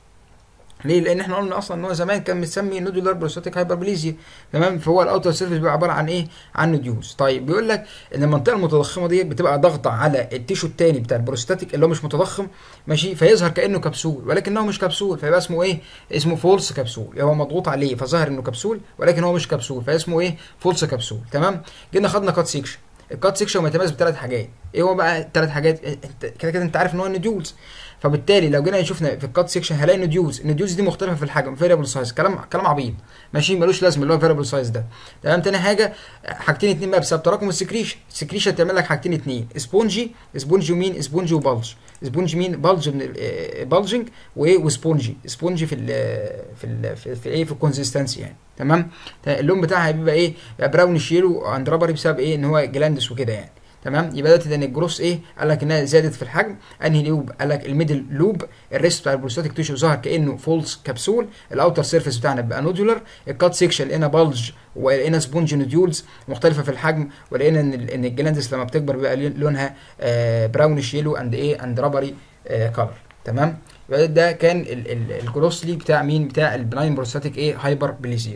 ليه؟ لان احنا قلنا اصلا ان هو زمان كان متسمي نودولار بروستاتيك هايبربليزيا تمام فهو الاوتر سيرفيس بيبقى عباره عن ايه؟ عن نوديوز طيب بيقول لك ان المنطقه المتضخمه دي بتبقى ضاغطه على التيشو التاني بتاع البروستاتيك اللي هو مش متضخم ماشي فيظهر كانه كبسول ولكنه مش كبسول فيبقى اسمه ايه؟ اسمه فولس كبسول هو مضغوط عليه فظهر انه كبسول ولكن هو مش كبسول فاسمه ايه؟ فولس كبسول تمام؟ جينا خدنا كات سيكشن الكات سيكشن متميز بثلاث حاجات ايه هو بقى الثلاث حاجات انت كده كده انت عارف ان هو النوديولز فبالتالي لو جينا شفنا في الكات سيكشن هلاقي نوديولز النوديولز دي مختلفه في الحجم فيريبل سايز كلام كلام عبيط ماشي ملوش لازمه اللي هو فيريبل سايز ده تمام تاني حاجه حاجتين اتنين بقى بسبب تراكم السكريشن السكريشن تعمل لك حاجتين اتنين سبونجي سبونجي ومين سبونجي وبلج سبونجي مين بلج من بلجنج وايه وسبونجي سبونجي في ال في ال في, في ايه في الكونسيستنسي يعني تمام اللون بتاعها بيبقى ايه بيبقى براونش يلو عند رابري بسبب ايه ان هو جلاندس وكده يعني تمام يبقى دلوقتي ان الجروس ايه قال لك انها زادت في الحجم انهي لوب قال لك الميدل لوب الريست بتاع البروستاتيك تيشو ظهر كانه فولس كبسول الاوتر سيرفيس بتاعنا بقى نودولار الكات سيكشن لقينا بلج ولقينا سبونج نوديولز مختلفه في الحجم ولقينا ان ان الجلاندس لما بتكبر بيبقى لونها آه براونش يلو اند ايه اند رابري آه كلر تمام يبقى ده كان الجروسلي بتاع مين بتاع البناين بروستاتيك ايه هايبر بليزيا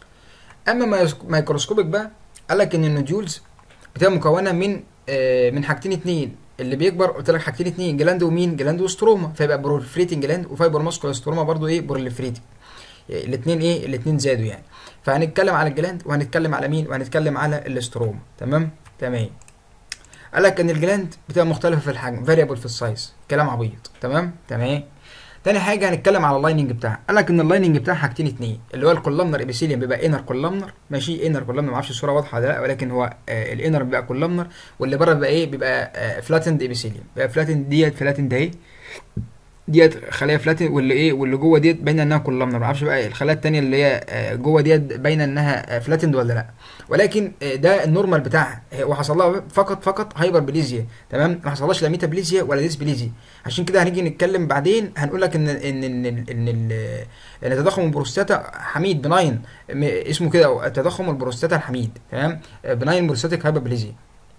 اما مايكروسكوبيك بقى قال لك ان النوديولز بتبقى مكونه من آه من حاجتين اتنين اللي بيكبر قلت لك حاجتين اتنين جلاند ومين جلاند وستروما فيبقى بروليفريتنج جلاند وفايبر ماسكولار ستروما برضو ايه بروليفريتنج يعني الاثنين ايه الاثنين زادوا يعني فهنتكلم على الجلاند وهنتكلم على مين وهنتكلم على الاستروما تمام تمام قال لك ان الجلاند بتبقى مختلفه في الحجم فاريبل في السايز كلام عبيط تمام تمام تاني حاجه هنتكلم على اللايننج بتاعها قال لك ان اللايننج بتاعها حاجتين اتنين اللي هو الكولامنر ابيثيليوم بيبقى انر كولامنر ماشي انر كولامنر ما اعرفش الصوره واضحه ولا لا ولكن هو آه الانر بيبقى كولامنر واللي بره بيبقى ايه بيبقى آه فلاتند ابيثيليوم بيبقى فلاتند ديت فلاتند اهي ديت خلايا فلاتن واللي ايه واللي جوه ديت باينه انها كولامنر ما اعرفش بقى الخلايا التانية اللي هي جوه ديت باينه انها فلاتند ولا لا ولكن ده النورمال بتاعها وحصل لها فقط فقط هايبر بليزيا تمام ما حصلهاش لا ميتابليزيا ولا ديسبليزيا عشان كده هنيجي نتكلم بعدين هنقول لك ان ان ان ان, إن, إن تضخم البروستاتا حميد بناين اسمه كده تضخم البروستاتا الحميد تمام بناين بروستاتيك هايبر بليزيا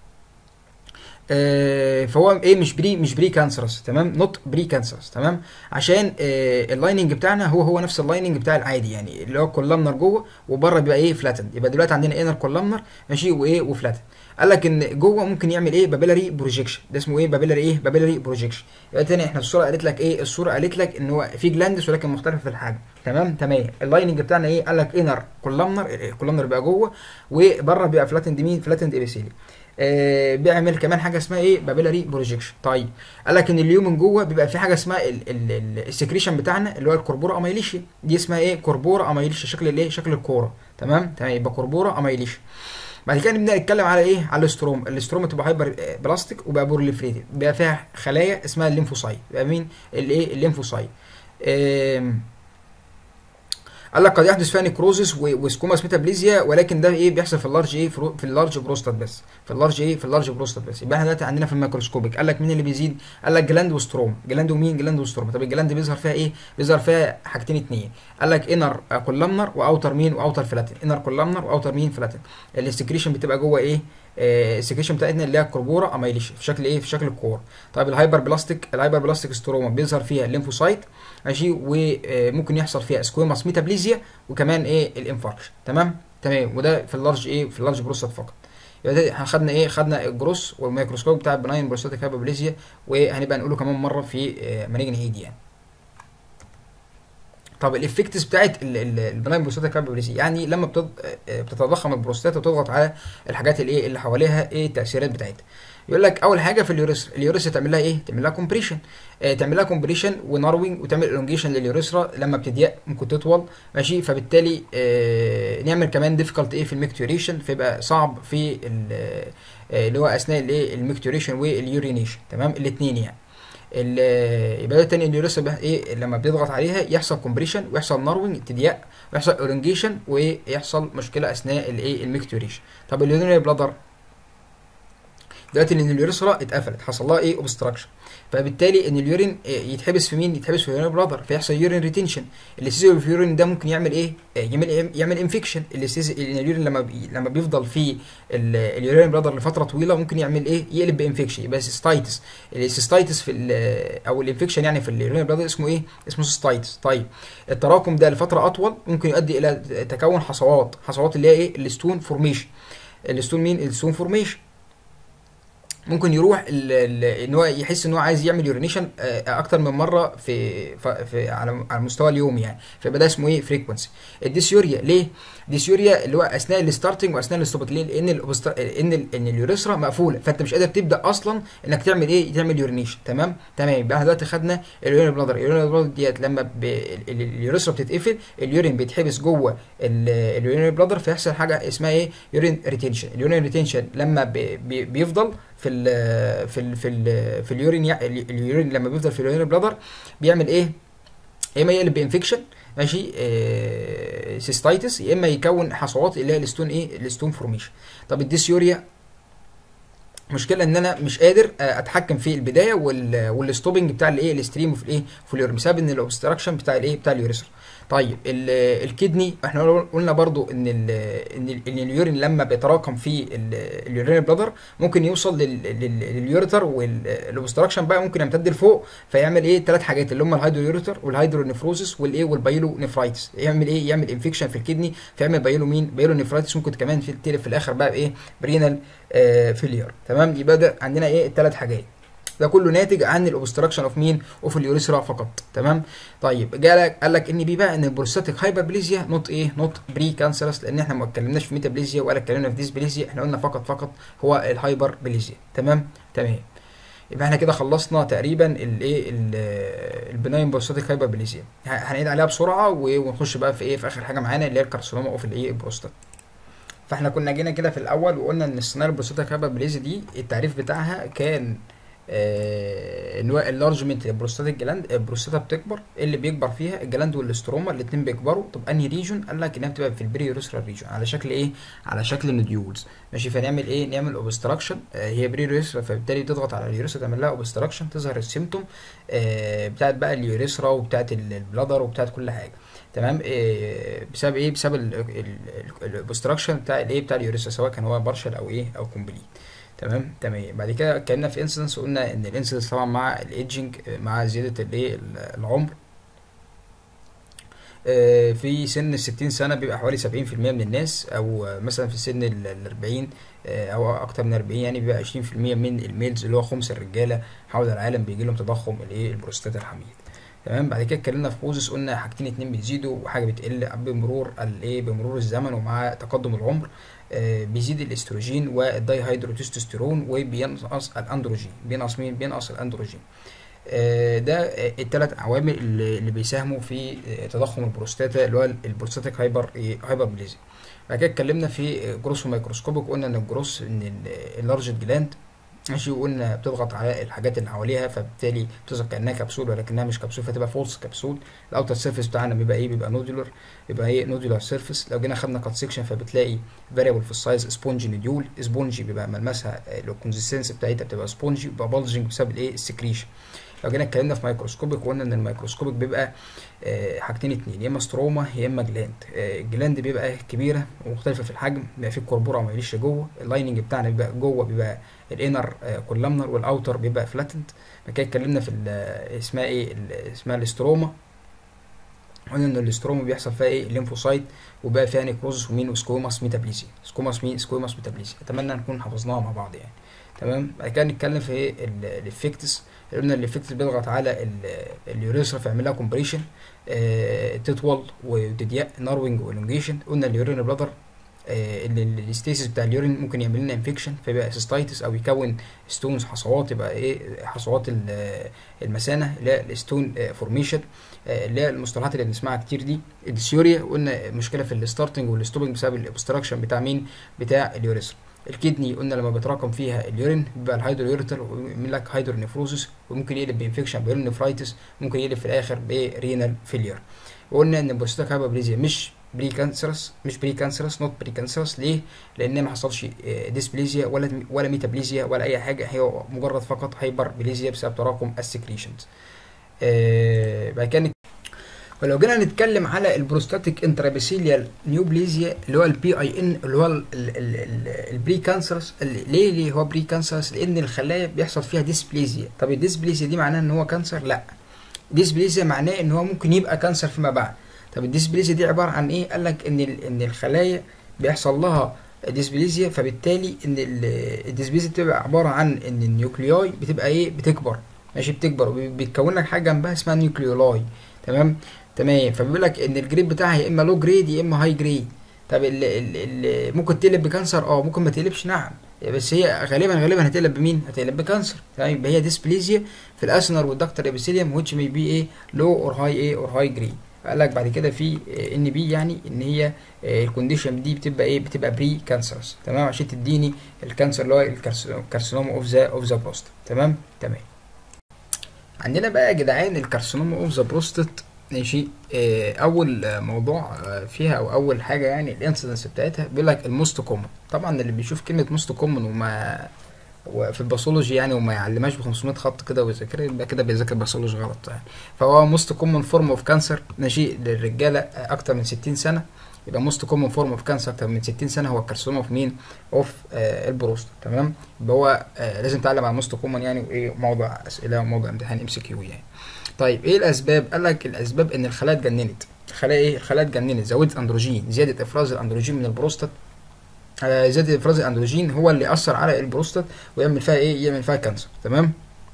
آه فهو ايه مش بري مش بري كانسرس تمام نوت بري كانسرس تمام عشان آه اللايننج بتاعنا هو هو نفس اللايننج بتاع العادي يعني اللي هو كولامنر جوه وبره بيبقى ايه فلاتن يبقى دلوقتي عندنا انر كولامنر ماشي وايه وفلاتن قال لك ان جوه ممكن يعمل ايه بابيلاري بروجيكشن ده اسمه ايه بابيلاري ايه بابيلاري بروجيكشن يبقى تاني احنا الصوره قالت لك ايه الصوره قالت لك ان هو في جلاندس ولكن مختلف في الحجم تمام تمام اللايننج بتاعنا ايه قال لك انر كولامنر الكولامنر بيبقى جوه وبره بيبقى فلاتند مين فلاتند ابيثيليوم آه بيعمل كمان حاجه اسمها ايه بابيلاري بروجيكشن طيب قال لك ان اليوم من جوه بيبقى في حاجه اسمها السكريشن بتاعنا اللي هو الكربورا اميليشيا دي اسمها ايه كربورا اميليشيا شكل الايه شكل الكوره تمام تمام يبقى كربورا اميليشيا بعد كده نبدا نتكلم على ايه على الاستروم الاستروم تبقى هايبر بلاستيك وبقى بورليفريتد بيبقى فيها خلايا اسمها الليمفوسايت يبقى مين الايه الليمفوسايت قال لك قد يحدث فيها نيكروزس و- وسكوماس ميتابليزيا ولكن ده ايه بيحصل في اللارج ايه في في اللارج بروستات بس في اللارج ايه في اللارج بروستات بس يبقى احنا دلوقتي عندنا في الميكروسكوبيك قال لك مين اللي بيزيد قال لك جلاند وستروم جلاند ومين جلاند وستروم طب الجلاند بيظهر فيها ايه بيظهر فيها حاجتين اتنين قال لك انر كولامنر واوتر مين واوتر فلاتين انر كولامنر واوتر مين فلاتين السكريشن بتبقى جوه ايه آه، السكريشن بتاعتنا اللي هي الكربوره اميليش في شكل ايه في شكل الكور طيب الهايبر بلاستيك الهايبر بلاستيك ستروما بيظهر فيها الليمفوسايت ماشي وممكن يحصل فيها سكويماس ميتابليزيا وكمان ايه الانفاركشن تمام تمام وده في اللارج ايه في اللارج بروستات فقط يبقى ده احنا خدنا ايه خدنا الجروس والميكروسكوب بتاع البناين بروستاتيك هايبربليزيا وهنبقى نقوله كمان مره في آه، ما نيجي نعيد يعني طب الافكتس بتاعت ال- ال- البناين بروستاتيك هايبربليزيا يعني لما بتض... آه، بتتضخم البروستات وتضغط على الحاجات اللي ايه اللي حواليها ايه التاثيرات بتاعتها يقول لك اول حاجه في اليوريثرا اليوريثرا تعمل لها ايه تعمل لها كومبريشن آه تعمل لها كومبريشن وناروينج وتعمل الونجيشن لليوريثرا لما بتضيق ممكن تطول ماشي فبالتالي آه نعمل كمان ديفيكالت ايه في الميكتوريشن فيبقى صعب في ال- آه، اللي هو اثناء الايه الميكتوريشن واليورينيشن تمام الاثنين يعني ال- يبقى ده تاني اليوريثرا بقى ايه لما بيضغط عليها يحصل كومبريشن ويحصل ناروينج تضيق ويحصل اورنجيشن ويحصل مشكله اثناء الايه الميكتوريشن طب اليورينري بلادر دلوقتي ان اليوريثرا اتقفلت حصل لها ايه اوبستراكشن فبالتالي ان اليورين آه، يتحبس في مين يتحبس في اليورين بلادر فيحصل يورين ريتنشن الاستيزيو في اليورين ده ممكن يعمل ايه آه، يعمل يعمل انفكشن الاستيزيو اليورين لما بي لما بيفضل في ال- اليورين بلادر لفتره طويله ممكن يعمل ايه يقلب بانفكشن يبقى سيستايتس السيستايتس في ال- او الانفكشن يعني في اليورين بلادر اسمه ايه اسمه سيستايتس طيب التراكم ده لفتره اطول ممكن يؤدي الى تكون حصوات حصوات اللي هي ايه الستون فورميشن الستون مين الستون فورميشن ممكن يروح ال- ال- ان هو يحس ان هو عايز يعمل يورينيشن اكتر من مره في, ف- في على على مستوى اليوم يعني فيبقى ده اسمه ايه فريكونسي الديسيوريا ليه ديسيوريا اللي هو اثناء الستارتنج واثناء الستوبنج ليه لان الأوبست- ان ال- ان اليوريثرا مقفوله فانت مش قادر تبدا اصلا انك تعمل ايه تعمل يورينيشن تمام تمام يبقى احنا دلوقتي خدنا اليورين بلادر اليورين بلادر ديت لما ب- ال- ال- اليوريثرا بتتقفل اليورين بيتحبس جوه ال- اليورين بلادر فيحصل حاجه اسمها ايه يورين ريتنشن اليورين ريتنشن لما بي- بي- بيفضل في ال في ال في ال في اليورين يع- اليورين لما بيفضل في اليورين بلادر بيعمل ايه يا اما يقلب بانفكشن ماشي آه سيستايتس يا اما يكون حصوات اللي هي الستون ايه الستون فورميشن طب الديسيوريا مشكله ان انا مش قادر آه، اتحكم في البدايه وال والستوبنج بتاع الايه الستريم في الايه في اليورين بسبب ان الاوبستراكشن بتاع الايه بتاع اليوريثرا طيب ال- الكدني احنا قلنا برضو ان ال ان, ال ان اليورين لما بيتراكم في ال- اليورين بلادر ممكن يوصل لل- لل- لليوريتر والاوبستراكشن بقى ممكن يمتد لفوق فيعمل ايه ثلاث حاجات اللي هم الهيدرويوريتر والهيدرونيفروزس والايه والبايلو نفرايتس يعمل ايه يعمل انفكشن في الكدني فيعمل بايلو مين بايلو نفرايتس ممكن كمان في التلف في الاخر بقى بايه برينال آه فيلير تمام يبقى ده عندنا ايه الثلاث حاجات ده كله ناتج عن الاوبستراكشن اوف مين اوف اليوريثرا فقط تمام طيب جالك قال لك ان بي بقى ان البروستاتيك هايبربليزيا نوت ايه نوت بري كانسرس لان احنا ما اتكلمناش في ميتابليزيا ولا اتكلمنا في ديسبليزيا احنا قلنا فقط فقط هو الهايبربليزيا تمام تمام يبقى احنا كده خلصنا تقريبا الايه البناين بروستاتيك هايبربليزيا ه- هنعيد عليها بسرعه و- ونخش بقى في ايه في اخر حاجه معانا اللي هي الكارسينوما اوف الايه البروستات فاحنا كنا جينا كده في الاول وقلنا ان السيناريو بروستاتيك هايبربليزيا دي التعريف بتاعها كان آه، ان هو اللارجمنت البروستاتيك جلاند البروستاتا بتكبر إيه اللي بيكبر فيها الجلاند والاستروما الاثنين بيكبروا طب انهي ريجون قال لك انها بتبقى في البري يوريثرال ريجون على شكل ايه على شكل نوديولز ماشي فنعمل ايه نعمل اوبستراكشن آه هي بري يوريثرا فبالتالي تضغط على اليوريثرا تعمل لها اوبستراكشن تظهر السيمتوم آه بتاعت بقى اليوريثرا وبتاعت ال- البلادر وبتاعت كل حاجه تمام آه بسبب ايه بسبب الاوبستراكشن بتاع الايه بتاع اليوريثرا سواء كان هو بارشل او ايه او كومبليت تمام تمام بعد كده اتكلمنا في انسيدنس وقلنا ان الانسيدنس طبعا مع الايدجنج مع زياده الايه العمر آه، في سن ال 60 سنه بيبقى حوالي 70% من الناس او آه، مثلا في سن ال ال 40 آه، او اكتر من 40 يعني بيبقى 20% من الميلز اللي هو خمس الرجاله حول العالم بيجي لهم تضخم الايه البروستات الحميد تمام بعد كده اتكلمنا في بوزس قلنا حاجتين اتنين بيزيدوا وحاجه بتقل بمرور الايه بمرور الزمن ومع تقدم العمر آه، بيزيد الاستروجين والداي هيدروتستوستيرون وبينقص الاندروجين بينقص مين بينقص الاندروجين آه، ده آه، الثلاث عوامل اللي اللي بيساهموا في آه، تضخم البروستاتا اللي هو البروستاتيك هايبر هايبربليزيا بعد كده اتكلمنا في جروس وميكروسكوبيك قلنا ان الجروس ان اللارج جلاند ماشي وقلنا بتضغط على الحاجات اللي حواليها فبالتالي بتظهر كانها كبسول ولكنها مش كبسول فتبقى فولس كبسول الاوتر سيرفيس بتاعنا بيبقى ايه بيبقى نودولر بيبقى ايه نودولار سيرفيس لو جينا خدنا كات سيكشن فبتلاقي فاريبل في السايز سبونجي نديول سبونجي بيبقى ملمسها الكونسيستنسي بتاعتها بتبقى سبونجي بيبقى بلجنج بسبب الايه السكريشن لو جينا اتكلمنا في مايكروسكوبيك وقلنا ان الميكروسكوبيك بيبقى آه حاجتين اتنين يا اما ستروما يا اما جلاند آه الجلاند بيبقى كبيره ومختلفه في الحجم بيبقى فيه كوربورا ما يليش جوه اللايننج بتاعنا بيبقى جوه بيبقى الانر آه كولامنر والاوتر بيبقى فلاتنت كده اتكلمنا في اسمها ايه اسمها الاستروما قلنا ان الاستروما بيحصل فيها ايه الليمفوسايت وبقى فيها نيكروزس ومين وسكوماس ميتابليزيا سكوماس مين سكوماس ميتابليزيا اتمنى نكون حفظناها مع بعض يعني تمام بعد كده نتكلم في ايه الافكتس قلنا الافكتس بيضغط على اليوريثرا فيعمل لها كومبريشن اه تطول وتضيق ناروينج والونجيشن قلنا اليورين بلادر اه الاستيسيس بتاع اليورين ممكن يعمل لنا انفكشن فيبقى سيستايتس او يكون ستونز حصوات يبقى ايه حصوات المثانه اللي هي الستون فورميشن اللي هي المصطلحات اللي بنسمعها كتير دي الديسيوريا قلنا مشكله في الستارتنج والستوبنج بسبب الاوبستراكشن بتاع مين بتاع اليوريثرا الكدني قلنا لما بيتراكم فيها اليورين بيبقى الهيدرويوريتر ويعمل لك هيدرونيفروزس وممكن يقلب بانفكشن بيرونيفرايتس ممكن يقلب في الاخر برينال فيلير وقلنا ان البوستاك هايبربليزيا مش بري كانسرس مش بري كانسرس نوت بري كانسرس ليه؟ لان ما حصلش ديسبليزيا ولا ولا ميتابليزيا ولا اي حاجه هي مجرد فقط هايبر بليزيا بسبب تراكم السكريشنز. آه بعد كده ولو جينا نتكلم على البروستاتيك انترابيسيليال نيوبليزيا اللي هو البي اي ان اللي هو البري كانسرس ليه ليه هو بري كانسرس لان الخلايا بيحصل فيها ديسبليزيا طب الديسبليزيا دي معناها ان هو كانسر لا ديسبليزيا معناه ان هو ممكن يبقى كانسر فيما بعد طب الديسبليزيا دي عباره عن ايه قال لك ان ان الخلايا بيحصل لها ديسبليزيا فبالتالي ان الديسبليزيا بتبقى عباره عن ان النيوكلياي بتبقى ايه بتكبر ماشي بتكبر وبيتكون لك حاجه جنبها اسمها نيوكليولاي تمام تمام فبيقول لك ان الجريد بتاعها يا اما لو جريد يا اما هاي جريد طب ال ال ال ممكن تقلب بكانسر اه ممكن ما تقلبش نعم بس هي غالبا غالبا هتقلب بمين هتقلب بكانسر تمام يبقى هي ديسبليزيا في الاسنر والدكتور ابيثيليوم which may be ايه لو اور هاي ايه اور هاي جريد قال لك بعد كده في ان بي يعني ان هي الكونديشن دي بتبقى ايه بتبقى بري كانسرس تمام عشان تديني الكانسر اللي هو الكارسينوما اوف ذا اوف ذا بروست تمام تمام عندنا بقى يا جدعان الكارسينوما اوف ذا بروستات ماشي آه اول موضوع فيها او اول حاجه يعني الانسيدنس بتاعتها بيقول لك الموست كومن طبعا اللي بيشوف كلمه موست كومن وما وفي الباثولوجي يعني وما يعلمهاش ب 500 خط كده ويذاكرها يبقى كده بيذاكر باثولوجي غلط يعني فهو موست كومن فورم اوف كانسر ماشي للرجاله اكتر من 60 سنه يبقى موست كومن فورم اوف كانسر اكتر من 60 سنه هو الكارسينوما في مين اوف آه البروست تمام يبقى هو آه لازم تعلم على موست كومن يعني وايه موضع اسئله وموضع امتحان ام سي كيو يعني طيب ايه الاسباب قال لك الاسباب ان الخلايا اتجننت الخلايا ايه الخلايا اتجننت زودت اندروجين زياده افراز الاندروجين من البروستات آه زياده افراز الاندروجين هو اللي اثر على البروستات ويعمل فيها ايه يعمل فيها كانسر تمام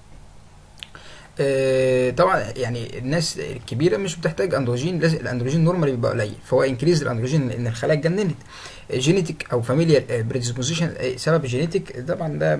آه طبعا يعني الناس الكبيره مش بتحتاج اندروجين لازم الاندروجين نورمالي بيبقى قليل فهو انكريز الاندروجين لان الخلايا اتجننت جينيتك او فاميليال بريدisposition سبب جينيتك طبعا ده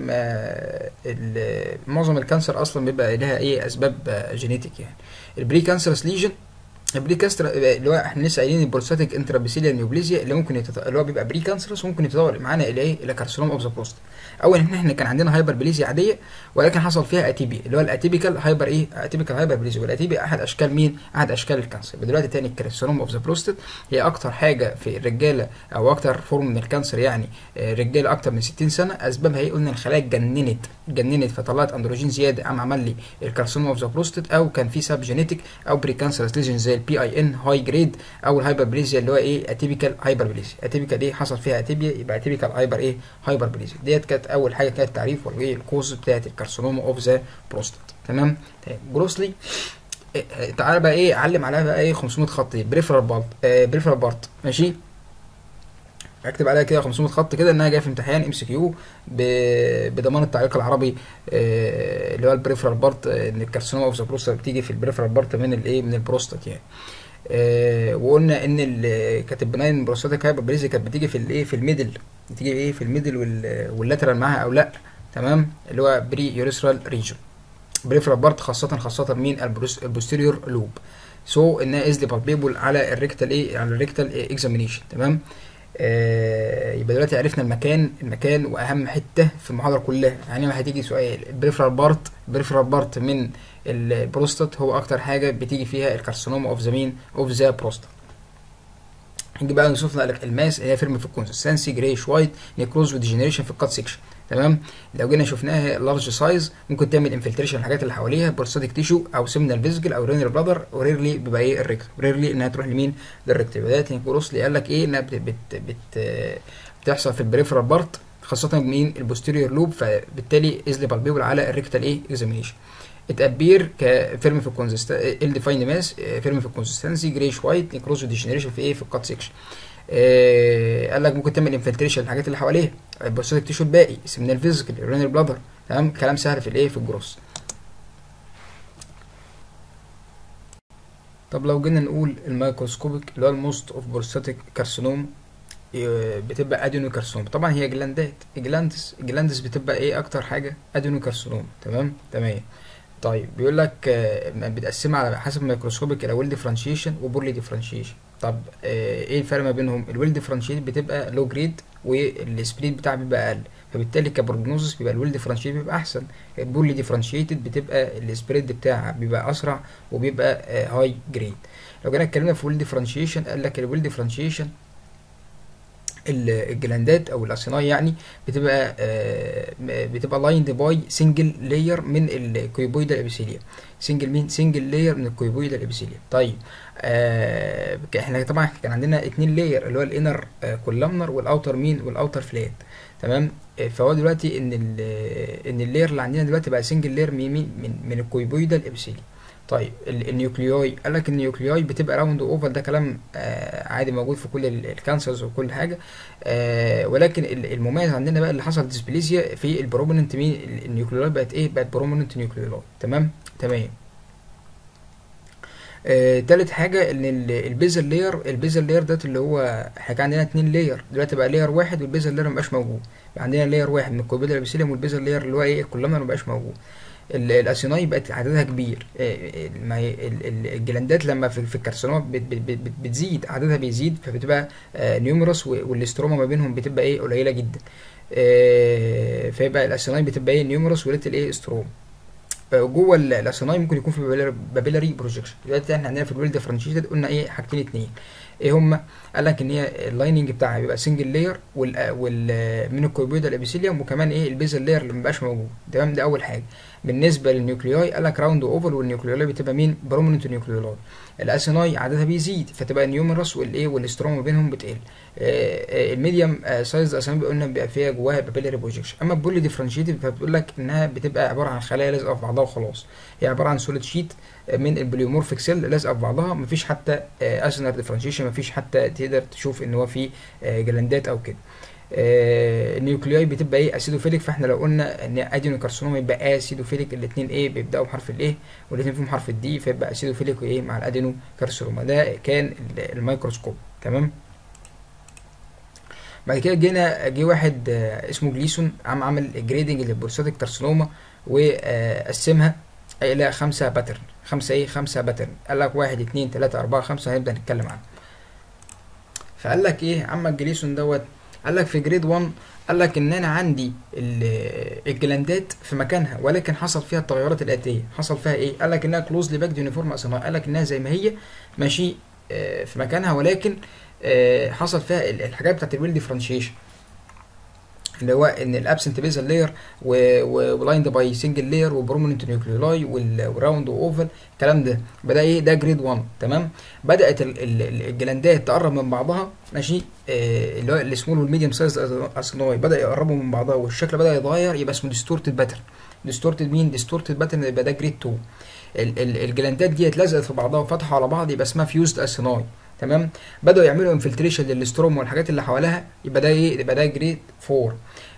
معظم الكانسر اصلا بيبقى لها ايه اسباب جينيتك يعني البري كانسرس ليجن البري كانسر اللي هو احنا لسه قايلين البروستاتيك انترابيسيليال نيوبليزيا اللي ممكن يتط... اللي هو بيبقى بري كانسرس وممكن يتطور معانا الى ايه الى كارسينوم اوف ذا بروست اول ان احنا كان عندنا هايبر بليزيا عاديه ولكن حصل فيها اتيبي اللي هو الاتيبيكال هايبر ايه اتيبيكال هايبر بليزيا والاتيبي احد اشكال مين احد اشكال الكانسر دلوقتي تاني الكارسينوم اوف ذا بروستات هي اكتر حاجه في الرجاله او اكتر فورم من الكانسر يعني رجاله اكتر من 60 سنه اسبابها ايه قلنا الخلايا اتجننت اتجننت فطلعت اندروجين زياده قام عمل لي الكارسينوم اوف ذا بروستات او كان في سب جينيتك او بري كانسرس ليجن زي البي اي ان هاي جريد او الهايبربليزيا اللي هو ايه اتيبيكال هايبربليزيا اتيبيكال ايه حصل فيها اتيبيا يبقى اتيبيكال هايبر ايه هايبربليزيا ديت كانت اول حاجه كانت تعريف والايه الكوز بتاعت الكارسينوما اوف ذا بروستات تمام طيب جروسلي إيه تعالى بقى ايه علم عليها بقى ايه 500 خط بريفرال بارت آه بريفرال بارت ماشي اكتب عليها كده 500 خط كده انها جايه في امتحان ام سي كيو بضمان التعليق العربي آه اللي هو البريفرال بارت آه ان الكارسينوما اوف ذا بروستات بتيجي في البريفرال بارت من الايه من البروستات يعني آه وقلنا ان كانت البناين بروستاتيك هايبربليزيا كانت بتيجي في الايه في الميدل بتيجي ايه في الميدل واللاترال معاها او لا تمام اللي هو بري يوريثرال ريجون بريفرال بارت خاصة خاصة مين البوستيريور لوب سو so انها ازلي بالبيبل على الريكتال ايه على الريكتال اكزامينيشن تمام آه يبقى دلوقتي عرفنا المكان المكان واهم حته في المحاضره كلها يعني ما هتيجي سؤال البريفرال بارت البريفرال بارت من البروستات هو اكتر حاجه بتيجي فيها الكارسينوما اوف ذا مين اوف ذا بروستات نيجي بقى نشوف لك الماس هي فيرم في الكونسستنسي جريش وايت نيكروز وديجنريشن في الكات سيكشن تمام لو جينا شفناها لارج سايز ممكن تعمل انفلتريشن الحاجات اللي حواليها بروستاتيك تيشو او سيمنال فيزيكال او رينال بلادر وريرلي بيبقى ايه الريكت ريرلي انها تروح لمين للريكت بدات نيكروسلي قال لك ايه انها بت بت بت بتحصل في البريفرال بارت خاصة مين البوستيريور لوب فبالتالي ازلي بالبيبل على الريكتال ايه اكزامينيشن اتابير كفيرم في الكونسست ال ديفايند ماس فيرم في الكونسستنسي جريش وايت نيكروز ديجنريشن في ايه في الكات سيكشن آه قال لك ممكن تعمل انفلتريشن الحاجات اللي حواليها البروستاتيك تيشو الباقي سيمنال فيزيكال الرينال بلادر تمام كلام سهل في الايه في الجروس طب لو جينا نقول الميكروسكوبيك اللي هو الموست اوف بروستاتيك كارسينوم بتبقى ادينو كارسينوم طبعا هي جلاندات جلاندس جلاندس بتبقى ايه اكتر حاجه ادينو كارسينوم تمام تمام طيب بيقول لك بتقسمها على حسب الميكروسكوبيك الى ويل ديفرنشيشن وبورلي ديفرنشيشن طب ايه الفرق ما بينهم الويل ديفرنشيت بتبقى لو جريد والسبليت بتاعها بيبقى اقل فبالتالي كبروجنوزس بيبقى الويل ديفرنشيت بيبقى احسن البورلي ديفرنشيتد بتبقى السبريد بتاعها بيبقى اسرع وبيبقى هاي جريد لو جينا اتكلمنا في ويل ديفرنشيشن قال لك الويل ديفرنشيشن الجلاندات او الاسيناي يعني بتبقى آه بتبقى لايند باي سنجل لاير من الكويبويدا الابيثيليا سنجل مين سنجل لاير من الكويبويدا الابيثيليا طيب آه احنا طبعا كان عندنا اتنين لاير اللي هو الانر آه كولامنر والاوتر مين والاوتر فلات تمام فهو دلوقتي ان ان اللاير اللي عندنا دلوقتي بقى سنجل لاير من من من الكويبويدا الابيثيليا طيب النيوكليوي قال لك النيوكليوي بتبقى راوند اوفر ده كلام آه عادي موجود في كل الكانسرز وكل حاجه آه ولكن المميز عندنا بقى اللي حصل ديسبليزيا في البروميننت مين النيوكليوي بقت ايه بقت بروميننت نيوكليوي تمام تمام آه تالت حاجة ان البيزل لاير البيزل لاير ده اللي هو احنا كان عندنا اتنين لاير دلوقتي بقى لاير واحد والبيزل لاير مبقاش موجود بقى عندنا لاير واحد من الكوبيدا الابيثيليوم والبيزل لاير اللي هو ايه الكولامنا مبقاش موجود الاسيناي بقت عددها كبير ما هي الجلاندات لما في الكارسينوما بتزيد عددها بيزيد فبتبقى نيوميروس والاستروما ما بينهم بتبقى ايه قليله جدا فيبقى الاسيناي بتبقى ايه نيوميروس وليت الايه استروما جوه الاسيناي ممكن يكون في بابيلاري بروجكشن دلوقتي احنا عندنا في الويل ديفرنشيتد قلنا ايه حاجتين اتنين ايه هما قال لك ان هي اللايننج بتاعها بيبقى سنجل لاير وال وال من الكويبويدا الابيثيليوم وكمان ايه البيزل لاير اللي مبقاش موجود تمام ده اول حاجه بالنسبه للنيوكليوي قال لك راوند اوفل والنيوكليولاي بتبقى مين بروميننت نيوكليولاي الاسيناي عددها بيزيد فتبقى النيوميروس والايه والاستروما بينهم بتقل الميديوم سايز اسيناي قلنا بيبقى فيها جواها بابيلاري بروجكشن اما البولي ديفرنشيتد فبتقول لك انها بتبقى عباره عن خلايا لازقه في بعضها وخلاص هي عباره عن سوليد شيت من البليومورفيك سيل لازقه في بعضها مفيش حتى اسنر ديفرنشيشن مفيش حتى تقدر تشوف ان هو في جلاندات او كده آه النيوكلياي بتبقى ايه اسيدوفيليك فاحنا لو قلنا ان ادينوكارسينوما يبقى اسيدوفيليك الاثنين ايه بيبداوا بحرف الايه والاثنين فيهم حرف الدي فيبقى اسيدوفيليك وايه مع الادينوكارسينوما ده كان الميكروسكوب تمام بعد كده جينا جه واحد آه اسمه جليسون عم عمل جريدنج للبروستاتيك كارسينوما وقسمها الى خمسة باترن خمسة ايه خمسة باترن قال لك واحد اتنين تلاتة اربعة خمسة هنبدأ نتكلم عنه فقال لك ايه عمك جليسون دوت قال لك في جريد 1 قال لك ان انا عندي الجلاندات في مكانها ولكن حصل فيها التغيرات الاتيه حصل فيها ايه قال لك انها كلوزلي باكد يونيفورم اسيناي قال لك انها زي ما هي ماشي في مكانها ولكن حصل فيها الحاجات بتاعت الويل ديفرنشيشن اللي هو ان الابسنت بيزل لاير ولايند باي سنجل لاير وبروميننت نيوكليولاي والراوند واوفل الكلام ده بدا ايه ده جريد 1 تمام بدات الجلاندات تقرب من بعضها ماشي آه اللي هو السمول والميديوم سايز اسناي بدا يقربوا من بعضها والشكل بدا يتغير يبقى اسمه ديستورتد باترن ديستورتد مين ديستورتد باترن يبقى ده جريد 2 الجلاندات دي اتلزقت في بعضها وفتحوا على بعض يبقى اسمها فيوزد اسناي تمام بداوا يعملوا انفلتريشن للاستروم والحاجات اللي حواليها يبقى ده ايه يبقى ده جريد 4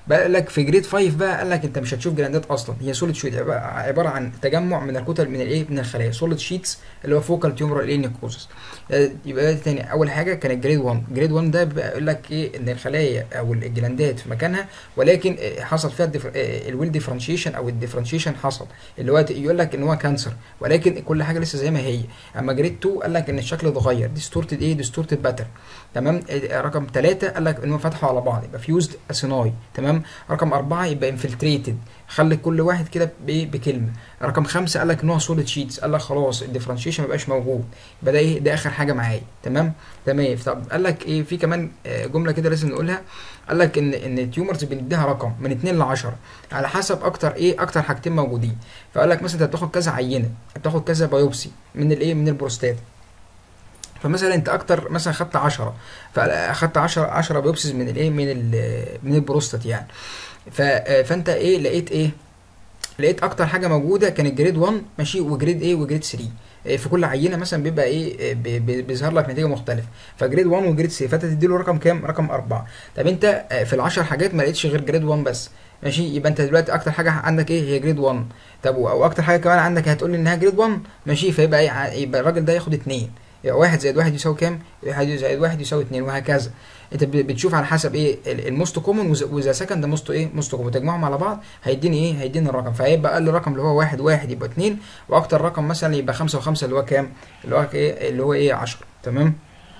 بقى قال لك في جريد 5 بقى قال لك انت مش هتشوف جلاندات اصلا هي سوليد شيت عباره عن تجمع من الكتل من الايه من الخلايا سوليد شيتس اللي هو فوكال تيومر ايه نيكروزس يبقى ده تاني اول حاجه كانت جريد 1 جريد 1 ده بيبقى يقول لك ايه ان الخلايا او الجلاندات في مكانها ولكن آه، حصل فيها الديفر... آه، الويل ديفرنشيشن او الديفرنشيشن حصل اللي هو يقول لك ان هو كانسر ولكن كل حاجه لسه زي ما هي اما جريد 2 قال لك ان الشكل اتغير ديستورتد ايه ديستورتد باترن تمام آه، رقم 3 قال لك ان هم فتحوا على بعض يبقى فيوزد اسيناي تمام رقم 4 يبقى انفلتريتد خلي كل واحد كده ب- بكلمه رقم خمسة قال لك ان هو سوليد شيتس قال لك خلاص الديفرنشيشن ما بقاش موجود يبقى ده ايه ده اخر حاجه معايا تمام تمام طب قال لك ايه في كمان آه، جمله كده لازم نقولها قال لك ان ان التيومرز بنديها رقم من 2 ل 10 على حسب اكتر ايه اكتر حاجتين موجودين فقال لك مثلا انت بتاخد كذا عينه بتاخد كذا بايوبسي من الايه من البروستات فمثلا انت اكتر مثلا خدت 10 فاخدت 10 10 بايوبسيز من الايه من ال من البروستات يعني ف فانت ايه لقيت ايه لقيت اكتر حاجه موجوده كانت جريد 1 ماشي وجريد ايه وجريد 3 إيه في كل عينه مثلا بيبقى ايه إيه بي- بي- بيظهر لك نتيجه مختلفه فجريد 1 وجريد 3 فانت تدي له رقم كام رقم 4 طب انت آه، في العشر حاجات ما لقيتش غير جريد 1 بس ماشي يبقى انت دلوقتي اكتر حاجه عندك ايه هي جريد 1 طب و- او اكتر حاجه كمان عندك هتقول لي انها جريد 1 ماشي فيبقى ايه ع- يبقى الراجل ده ياخد 2 يبقى واحد زائد واحد يساوي كام؟ واحد زائد واحد يساوي اتنين وهكذا انت ب- بتشوف على حسب ايه الموست كومن واذا سكند موست ايه موست كومن تجمعهم على بعض هيديني ايه هيديني الرقم فهيبقى اقل رقم اللي هو واحد واحد يبقى اتنين واكتر رقم مثلا يبقى خمسة وخمسة اللي هو كام اللي هو ايه اللي هو ايه 10 تمام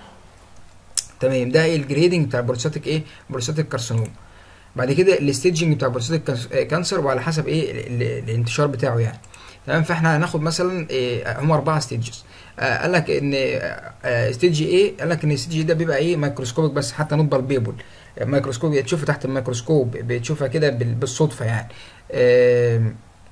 تمام ده ايه الجريدنج بتاع البروستاتيك ايه بروستاتيك كارسينوم بعد كده الستيجنج بتاع البروستاتيك كانس- آه، كانسر وعلى حسب ايه ال- ال- الانتشار بتاعه يعني تمام فاحنا هناخد مثلا إيه هم اربعه ستيجز آه قال لك ان آه ستيج ايه قال لك ان الستيج ده بيبقى ايه مايكروسكوبيك بس حتى نوت بالبيبل مايكروسكوب تشوفه تحت الميكروسكوب بتشوفها كده بال- بالصدفه يعني آم،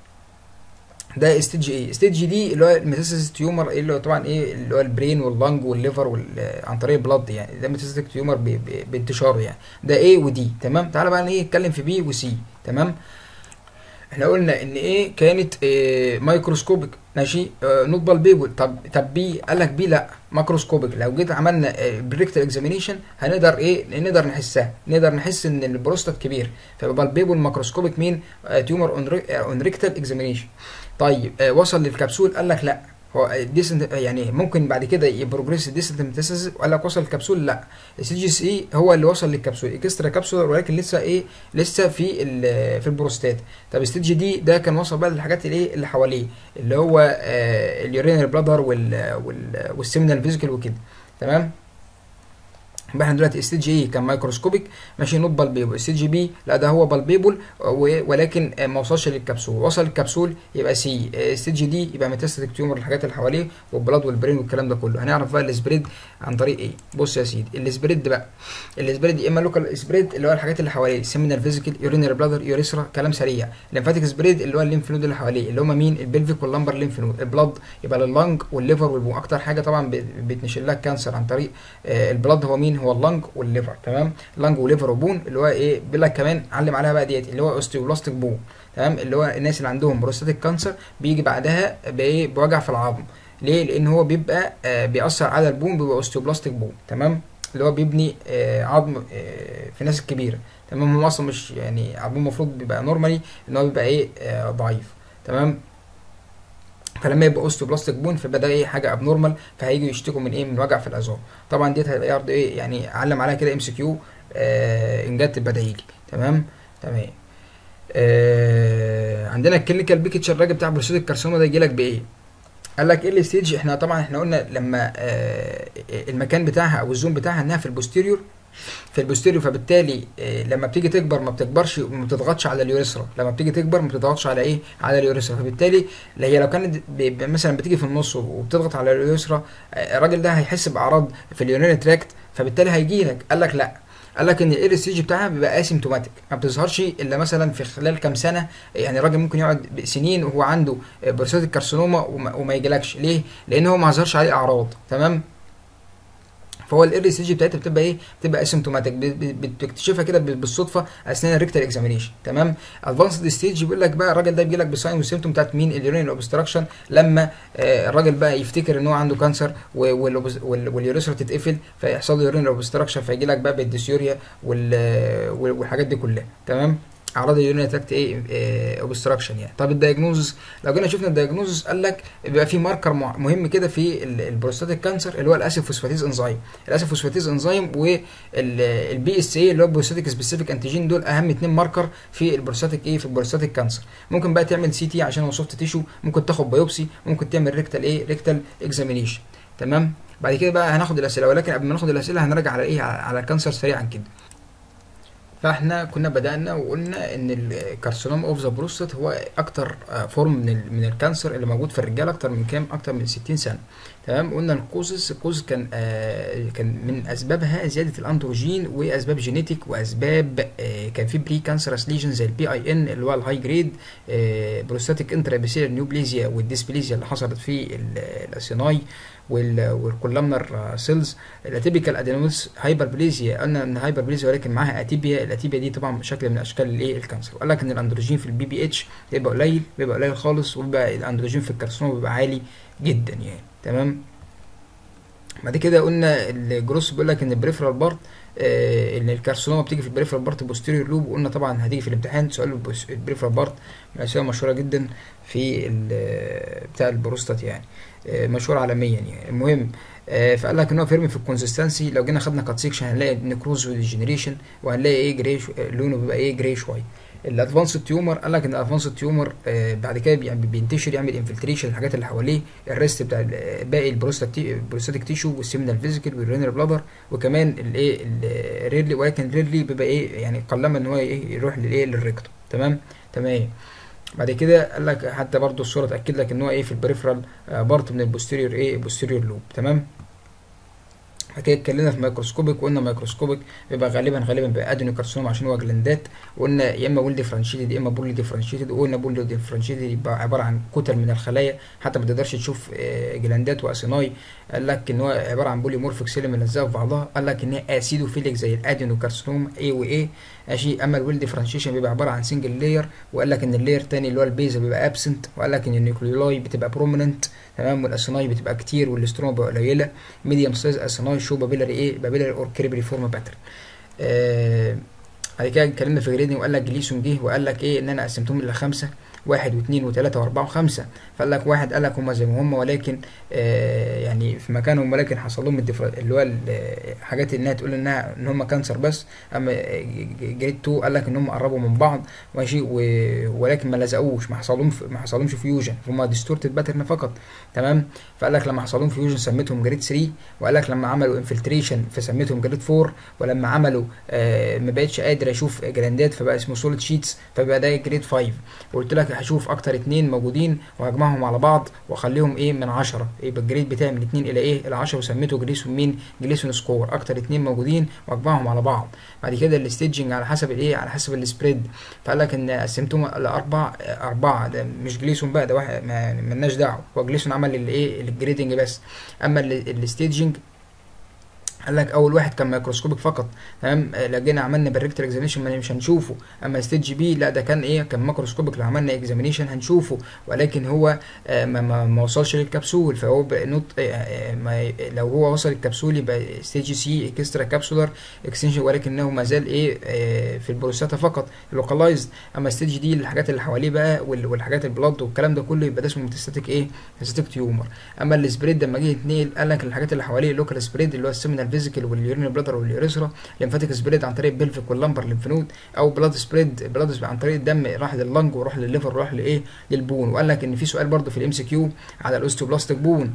ده ستيج ايه ستيج دي اللي هو الميتاسيس تيومر اللي هو طبعا ايه اللي هو البرين واللنج والليفر وال... عن طريق البلد يعني ده ميتاسيس تيومر ب... ب... بانتشاره يعني ده ايه ودي تمام تعالى بقى ايه نتكلم في بي وسي تمام احنا قلنا ان ايه كانت إيه مايكروسكوبيك ماشي آه نوت بالبيبل طب طب بي قال لك بي لا ماكروسكوبيك لو جيت عملنا بريكتال اكزامينيشن هنقدر ايه نقدر نحسها نقدر نحس ان البروستات كبير فيبقى بالبيبل ماكروسكوبيك مين آه تيومر اون ريكتال اكزامينيشن طيب آه وصل للكبسول قال لك لا هو ديسنت يعني ممكن بعد كده يبروجريس ديسنت ميتاسيس وقال لك وصل الكبسول لا السي جي سي هو اللي وصل للكبسول اكسترا كبسول ولكن لسه ايه لسه في ال- في البروستات طب ستيج دي ده كان وصل بقى للحاجات اللي ايه اللي حواليه اللي هو آه اليورينال بلادر وال وال والسيمينال فيزيكال وكده تمام يبقى احنا دلوقتي ستيج ايه كان مايكروسكوبيك ماشي نوت بالبيبل ستيج بي لا ده هو بالبيبل ولكن آه، ما وصلش للكبسول وصل الكبسول يبقى سي ستيج دي يبقى ميتاستاتيك تيومر الحاجات اللي حواليه والبلاد والبرين والكلام ده كله هنعرف بقى السبريد عن طريق ايه بص يا سيدي السبريد بقى السبريد يا اما لوكال سبريد اللي هو الحاجات اللي حواليه سيمينال فيزيكال يورينري بلادر يوريثرا كلام سريع الليمفاتيك سبريد اللي هو الليمف نود اللي حواليه اللي هم مين البلفيك واللمبر ليمف نود البلاد يبقى لللنج والليفر والبون اكتر حاجه طبعا ب- بتنشل لها الكانسر عن طريق آه، البلاد هو مين هو اللنج والليفر تمام لنج وليفر وبون اللي هو ايه بيقول لك كمان علم عليها بقى ديت اللي هو اوستيوبلاستيك بون تمام اللي هو الناس اللي عندهم بروستاتيك كانسر بيجي بعدها بايه بوجع في العظم ليه لان هو بيبقى آه بيأثر على البون بيبقى اوستيوبلاستيك بون تمام اللي هو بيبني آه عظم آه في الناس الكبيره تمام هو اصلا مش يعني عظمه المفروض بيبقى نورمالي ان هو بيبقى ايه آه ضعيف تمام فلما يبقى اوستيوبلاستيك بون فيبقى ده ايه حاجه ابنورمال فهيجوا يشتكوا من ايه من وجع في العظام طبعا ديت هيبقى يعرض ايه يعني علم عليها كده ام سي كيو ان جت تبقى يجي تمام تمام آه عندنا الكلينيكال بيكتشر راجل بتاع بروستاتيك كارسينوما ده يجي لك بايه قال لك ايه الستيج احنا طبعا احنا قلنا لما آه المكان بتاعها او الزوم بتاعها انها في البوستيريور في البوستيريور فبالتالي آه لما بتيجي تكبر ما بتكبرش وما بتضغطش على اليوريثرا لما بتيجي تكبر ما بتضغطش على ايه على اليوريثرا فبالتالي لا هي لو كانت ب- ب- مثلا بتيجي في النص وبتضغط على اليوريثرا آه، الراجل ده هيحس باعراض في اليورينري تراكت فبالتالي هيجي لك قال لك لا قال لك ان الاي ستيج بتاعها بيبقى اسيمتوماتيك ما بتظهرش الا مثلا في خلال كام سنه يعني الراجل ممكن يقعد سنين وهو عنده بروستاتيك كارسينوما وما, وما يجيلكش ليه؟ لان هو ما ظهرش عليه اعراض تمام فهو الايرلي ستيج بتاعتها بتبقى ايه بتبقى اسيمتوماتيك بتكتشفها كده بالصدفه اثناء الريكتال اكزامينيشن تمام ادفانسد ستيج بيقول لك بقى الراجل ده بيجي لك بساين والسيمتوم بتاعت مين اليورين اوبستراكشن لما آه الراجل بقى يفتكر ان هو عنده كانسر واليوريثرا تتقفل فيحصل له يورين اوبستراكشن فيجي لك بقى بالديسيوريا والحاجات دي كلها تمام اعراض اليورين تراكت ايه اوبستراكشن يعني طب الدايجنوزز لو جينا شفنا الدايجنوزز قال لك بيبقى في ماركر مهم كده في البروستاتيك كانسر اللي هو الاسيد فوسفاتيز انزيم الاسيد فوسفاتيز انزيم والبي اس اي اللي هو البروستاتيك سبيسيفيك انتيجين دول اهم اتنين ماركر في البروستاتيك ايه في البروستاتيك كانسر ممكن بقى تعمل سي تي عشان هو سوفت تيشو ممكن تاخد بايوبسي ممكن تعمل ريكتال ايه ريكتال اكزامينيشن تمام بعد كده بقى هناخد الاسئله ولكن قبل ما ناخد الاسئله هنراجع على ايه على الكانسر سريعا كده فاحنا كنا بدأنا وقلنا ان الكارسينوم اوف ذا بروستات هو اكتر فورم من ال من الكانسر اللي موجود في الرجال اكتر من كام اكتر من 60 سنه تمام قلنا الكوزز الكوز كان آه كان من اسبابها زياده الاندروجين واسباب جينيتيك واسباب آه كان في بري كانسرس ليجن زي البي اي ان اللي هو الهاي جريد آه بروستاتيك انترابيسيلر نيوبليزيا والديسبليزيا اللي حصلت في الاسيناي والكولامنر سيلز الاتيبيكال ادينوس هايبربليزيا قلنا ان هايبربليزيا ولكن معاها اتيبيا الاتيبيا دي طبعا شكل من اشكال الايه الكانسر وقال لك ان الاندروجين في البي بي اتش بيبقى قليل بيبقى قليل خالص وبيبقى الاندروجين في الكارسينوم بيبقى عالي جدا يعني تمام بعد كده قلنا الجروس بيقول لك ان البريفرال بارت آه ان الكارسينوما بتيجي في البريفرال بارت بوستيريور لوب وقلنا طبعا هتيجي في الامتحان سؤال البريفرال بارت من الاسئله المشهوره جدا في بتاع البروستات يعني آه مشهور عالميا يعني المهم آه فقال لك ان هو فيرمي في الكونسستنسي لو جينا خدنا كات سيكشن هنلاقي نكروز وديجنريشن وهنلاقي ايه جري لونه بيبقى ايه جري شويه الادفانس تيومر قال لك ان الادفانس تيومر آه بعد كده يعني بينتشر يعمل انفلتريشن الحاجات اللي حواليه الريست بتاع باقي البروستاتيك تيشو والسيمينال فيزيكال والرينال بلادر وكمان الايه الريرلي ولكن ريرلي بيبقى ايه يعني قلما ان هو ايه يروح للايه للريكتو تمام تمام بعد كده قال لك حتى برضو الصوره تاكد لك ان هو ايه في البريفرال آه بارت من البوستيريور ايه البوستيريور لوب تمام بعد كده اتكلمنا في مايكروسكوبيك وقلنا مايكروسكوبيك بيبقى غالبا غالبا بيبقى ادينوكارسينوم عشان هو جلاندات وقلنا يا اما بول ديفرنشيتد يا اما بول ديفرنشيتد وقلنا بول ديفرنشيتد يبقى عباره عن كتل من الخلايا حتى ما تقدرش تشوف جلاندات واسيناي قال لك ان هو عباره عن بوليمورفيك سيل ملزقه في بعضها قال لك ان هي اسيدوفيليك زي الادينوكارسينوم اي واي ماشي اما الويل ديفرنشيشن بيبقى عباره عن سنجل لاير وقال لك ان اللاير الثاني اللي هو البيزا بيبقى ابسنت وقال لك ان النيوكليولاي بتبقى بروميننت تمام والاسيناي بتبقى كتير والاستروما بتبقى قليله ميديوم سايز اسيناي شو بابيلاري ايه بابيلاري اور كريبري فورم باترن آه بعد كده اتكلمنا في جريدنج وقال لك جليسون جه وقال لك ايه ان انا قسمتهم لخمسه واحد واثنين وثلاثة وأربعة وخمسة فقال لك واحد قال لك هما زي ما هما ولكن آه يعني في مكانهم ولكن حصل لهم اللي هو الحاجات انها تقول انها ان هما كانسر بس اما جريد 2 قال لك ان هم قربوا من بعض ماشي ولكن ما لزقوش ما حصلهمش ما حصلهمش فيوجن هما ديستورتد باترن فقط تمام فقال لك لما حصل لهم فيوجن سميتهم جريد 3 وقال لك لما عملوا انفلتريشن فسميتهم جريد 4 ولما عملوا آه ما بقتش قادر اشوف جراندات فبقى اسمه سوليد شيتس فبقى ده جريد 5 وقلت لك هشوف اكتر اتنين موجودين وهجمعهم على بعض واخليهم ايه من عشرة يبقى الجريد بتاعي من اتنين الى ايه الى عشرة وسميته جليسون مين جليسون سكور اكتر اتنين موجودين واجمعهم على بعض بعد كده الستيجنج على حسب الايه على حسب السبريد فقال لك ان قسمتهم لاربع اربعه ده مش جليسون بقى ده واحد مالناش دعوه هو جليسون عمل الايه الجريدنج بس اما الستيجنج قال لك اول واحد كان ميكروسكوبيك فقط تمام لو جينا عملنا بالريكتر اكزامينشن مش هنشوفه اما ستيج بي لا ده كان ايه كان ماكروسكوبيك لو عملنا اكزامينشن هنشوفه ولكن هو آه ما, ما, ما وصلش للكبسول فهو نوت آه ما لو هو وصل الكبسول يبقى ستيج سي اكسترا كابسولار اكستنشن ولكنه ما زال ايه آه في البروستاتا فقط لوكالايزد اما ستيج دي الحاجات اللي حواليه بقى والحاجات البلاد والكلام ده كله يبقى ده اسمه ميتاستاتيك ايه ميتاستاتيك تيومر اما السبريد لما جه يتنقل قال لك الحاجات اللي حواليه لوكال سبريد اللي هو السيمينال فيزيكال واليورين بلادر واليوريثرا ليمفاتيك سبريد عن طريق البلفيك واللمبر ليمفنود او بلاد سبريد بلاد عن طريق الدم راح لللنج وراح للليفر وراح لايه للبون وقال لك ان في سؤال برضه في الام سي كيو على الاوستيوبلاستيك بون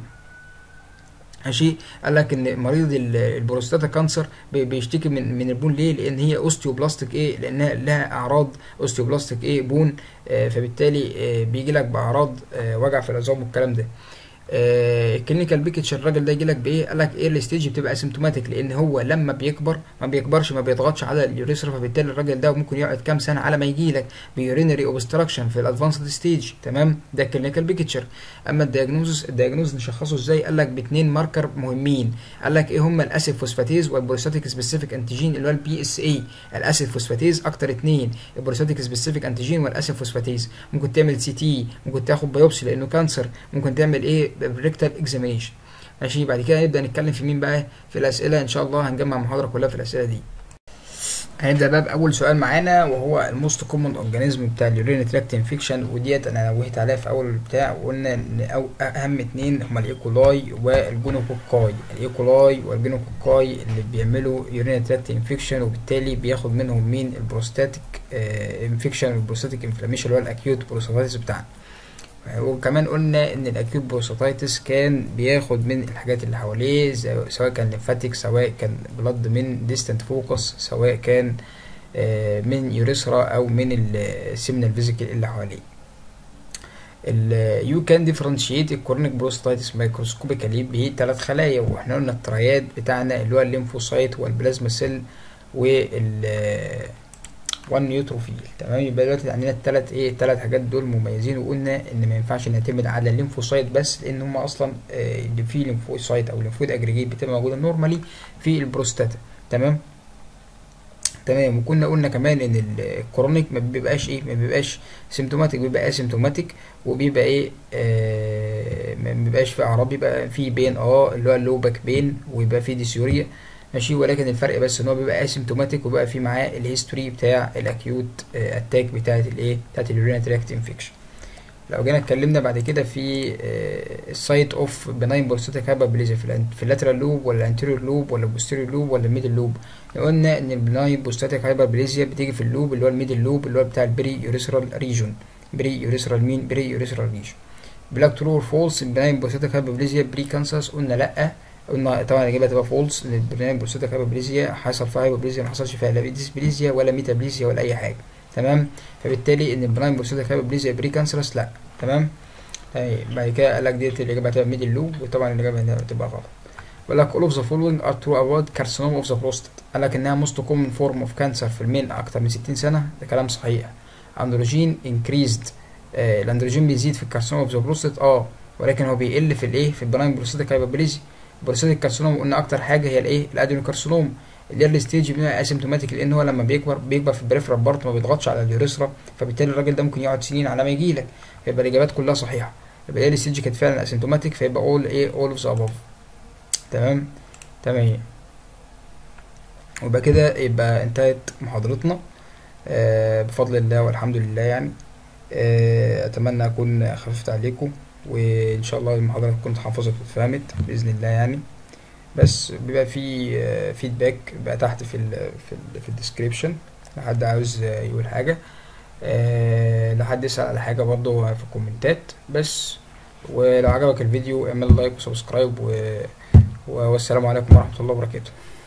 ماشي قال لك ان مريض البروستاتا كانسر بيشتكي من من البون ليه لان هي اوستيوبلاستيك ايه لانها لها اعراض اوستيوبلاستيك ايه بون آه فبالتالي آه بيجي لك باعراض آه وجع في العظام والكلام ده الكلينيكال بيكتشر الراجل ده يجي لك بايه قال لك ايه الستيج بتبقى اسيمتوماتيك لان هو لما بيكبر ما بيكبرش ما بيضغطش على اليوريثرا فبالتالي الراجل ده ممكن يقعد كام سنه على ما يجي لك بيورينري اوبستراكشن في الادفانسد ستيج تمام ده الكلينيكال بيكتشر اما الدياجنوزس الدياجنوز نشخصه ازاي قال لك باثنين ماركر مهمين قال لك ايه هما الاسيد فوسفاتيز والبروستاتيك سبيسيفيك انتيجين اللي هو البي اس اي الاسيد فوسفاتيز اكتر اثنين البروستاتيك سبيسيفيك انتيجين والاسيد فوسفاتيز ممكن تعمل سي تي ممكن تاخد بايوبسي لانه كانسر ممكن تعمل ايه ريكتال اكزامينيشن ماشي بعد كده نبدا نتكلم في مين بقى في الاسئله ان شاء الله هنجمع المحاضره كلها في الاسئله دي هنبدا بقى باول سؤال معانا وهو الموست كومن اورجانيزم بتاع اليورين تراكت انفكشن وديت انا نوهت عليها في اول بتاع وقلنا ان أو اهم اتنين هما الايكولاي والجونوكوكاي الايكولاي والجونوكوكاي اللي بيعملوا يورين تراكت انفكشن وبالتالي بياخد منهم مين البروستاتيك انفكشن والبروستاتيك انفلاميشن اللي هو الاكيوت بروستاتيس بتاعنا وكمان قلنا ان الاكيوت بروستاتيتس كان بياخد من الحاجات اللي حواليه سواء كان ليمفاتيك سواء كان بلد من ديستنت فوكس سواء كان من يوريثرا او من السيمنال فيزيكال اللي حواليه يو كان ديفرنشيت الكورونيك بروستاتيتس مايكروسكوبيكالي بثلاث خلايا واحنا قلنا الترياد بتاعنا اللي هو الليمفوسايت والبلازما سيل وال وان نيوتروفيل تمام يبقى دلوقتي عندنا الثلاث ايه الثلاث حاجات دول مميزين وقلنا ان ما ينفعش نعتمد على الليمفوسايت بس لان هم اصلا آه اللي في ليمفوسايت او ليمفويد اجريجيت بتبقى موجوده نورمالي في البروستاتا تمام تمام وكنا قلنا كمان ان الكرونيك ما بيبقاش ايه ما بيبقاش سيمتوماتيك بيبقى اسيمتوماتيك وبيبقى ايه آه ما بيبقاش في اعراض بيبقى في بين اه اللي هو اللو باك بين ويبقى في ديسيوريا ماشي ولكن الفرق بس ان هو بيبقى اسيمتوماتيك وبقى في معاه الهيستوري بتاع الاكيوت اتاك بتاعه الايه بتاعه اليورين تراكت انفكشن لو جينا اتكلمنا بعد كده في السايت اوف بناين بروستاتيك هايبربليزيا في اللاترال لوب ولا الانتيريور لوب ولا البوستيريور لوب ولا الميدل لوب قلنا ان البناين بروستاتيك هايبربليزيا بتيجي في اللوب اللي هو الميدل لوب اللي هو بتاع البري يوريثرال ريجون بري يوريثرال مين بري يوريثرال ريجون بلاك ترو فولس البناين بروستاتيك هايبربليزيا بري كانساس قلنا لا قلنا طبعا الاجابه هتبقى فولس لان البرنامج بروستاتيك هايبربليزيا حصل فيها هايبربليزيا ما حصلش فيها لا ديسبليزيا ولا ميتابليزيا ولا اي حاجه تمام فبالتالي ان البرايم بروستاتيك هايبربليزيا بري كانسرس لا تمام طيب بعد كده قال لك ديت الاجابه هتبقى ميدل لوب وطبعا الاجابه هتبقى غلط بيقول لك all of the following are true about carcinoma of the prostate قال لك انها most common form of cancer في الميل اكتر من 60 سنه ده كلام صحيح اندروجين increased آه الاندروجين بيزيد في الكارسينوما اوف ذا بروستات اه ولكن هو بيقل في الايه في البرايم بروستاتيك هايبربليزيا بروستاتيك كارسينوما قلنا اكتر حاجه هي الايه الادينوكارسينوما الايرلي ستيج بيبقى اسيمتوماتيك لان هو لما بيكبر بيكبر في البريفرال بارت ما بيضغطش على اليوريثرا فبالتالي الراجل ده ممكن يقعد سنين على ما يجي لك فيبقى الاجابات كلها صحيحه يبقى الايرلي ستيج كانت فعلا اسيمتوماتيك فيبقى اول ايه اول اوف ذا اباف تمام تمام ويبقى كده يبقى انتهت محاضرتنا آه بفضل الله والحمد لله يعني آه اتمنى اكون خففت عليكم وان شاء الله المحاضره تكون اتحفظت واتفهمت باذن الله يعني بس بيبقى في فيدباك بقى تحت في ال في ال في الديسكريبشن لحد عاوز يقول حاجه أه لحد يسأل على حاجه برضه في الكومنتات بس ولو عجبك الفيديو اعمل لايك وسبسكرايب و... والسلام عليكم ورحمه الله وبركاته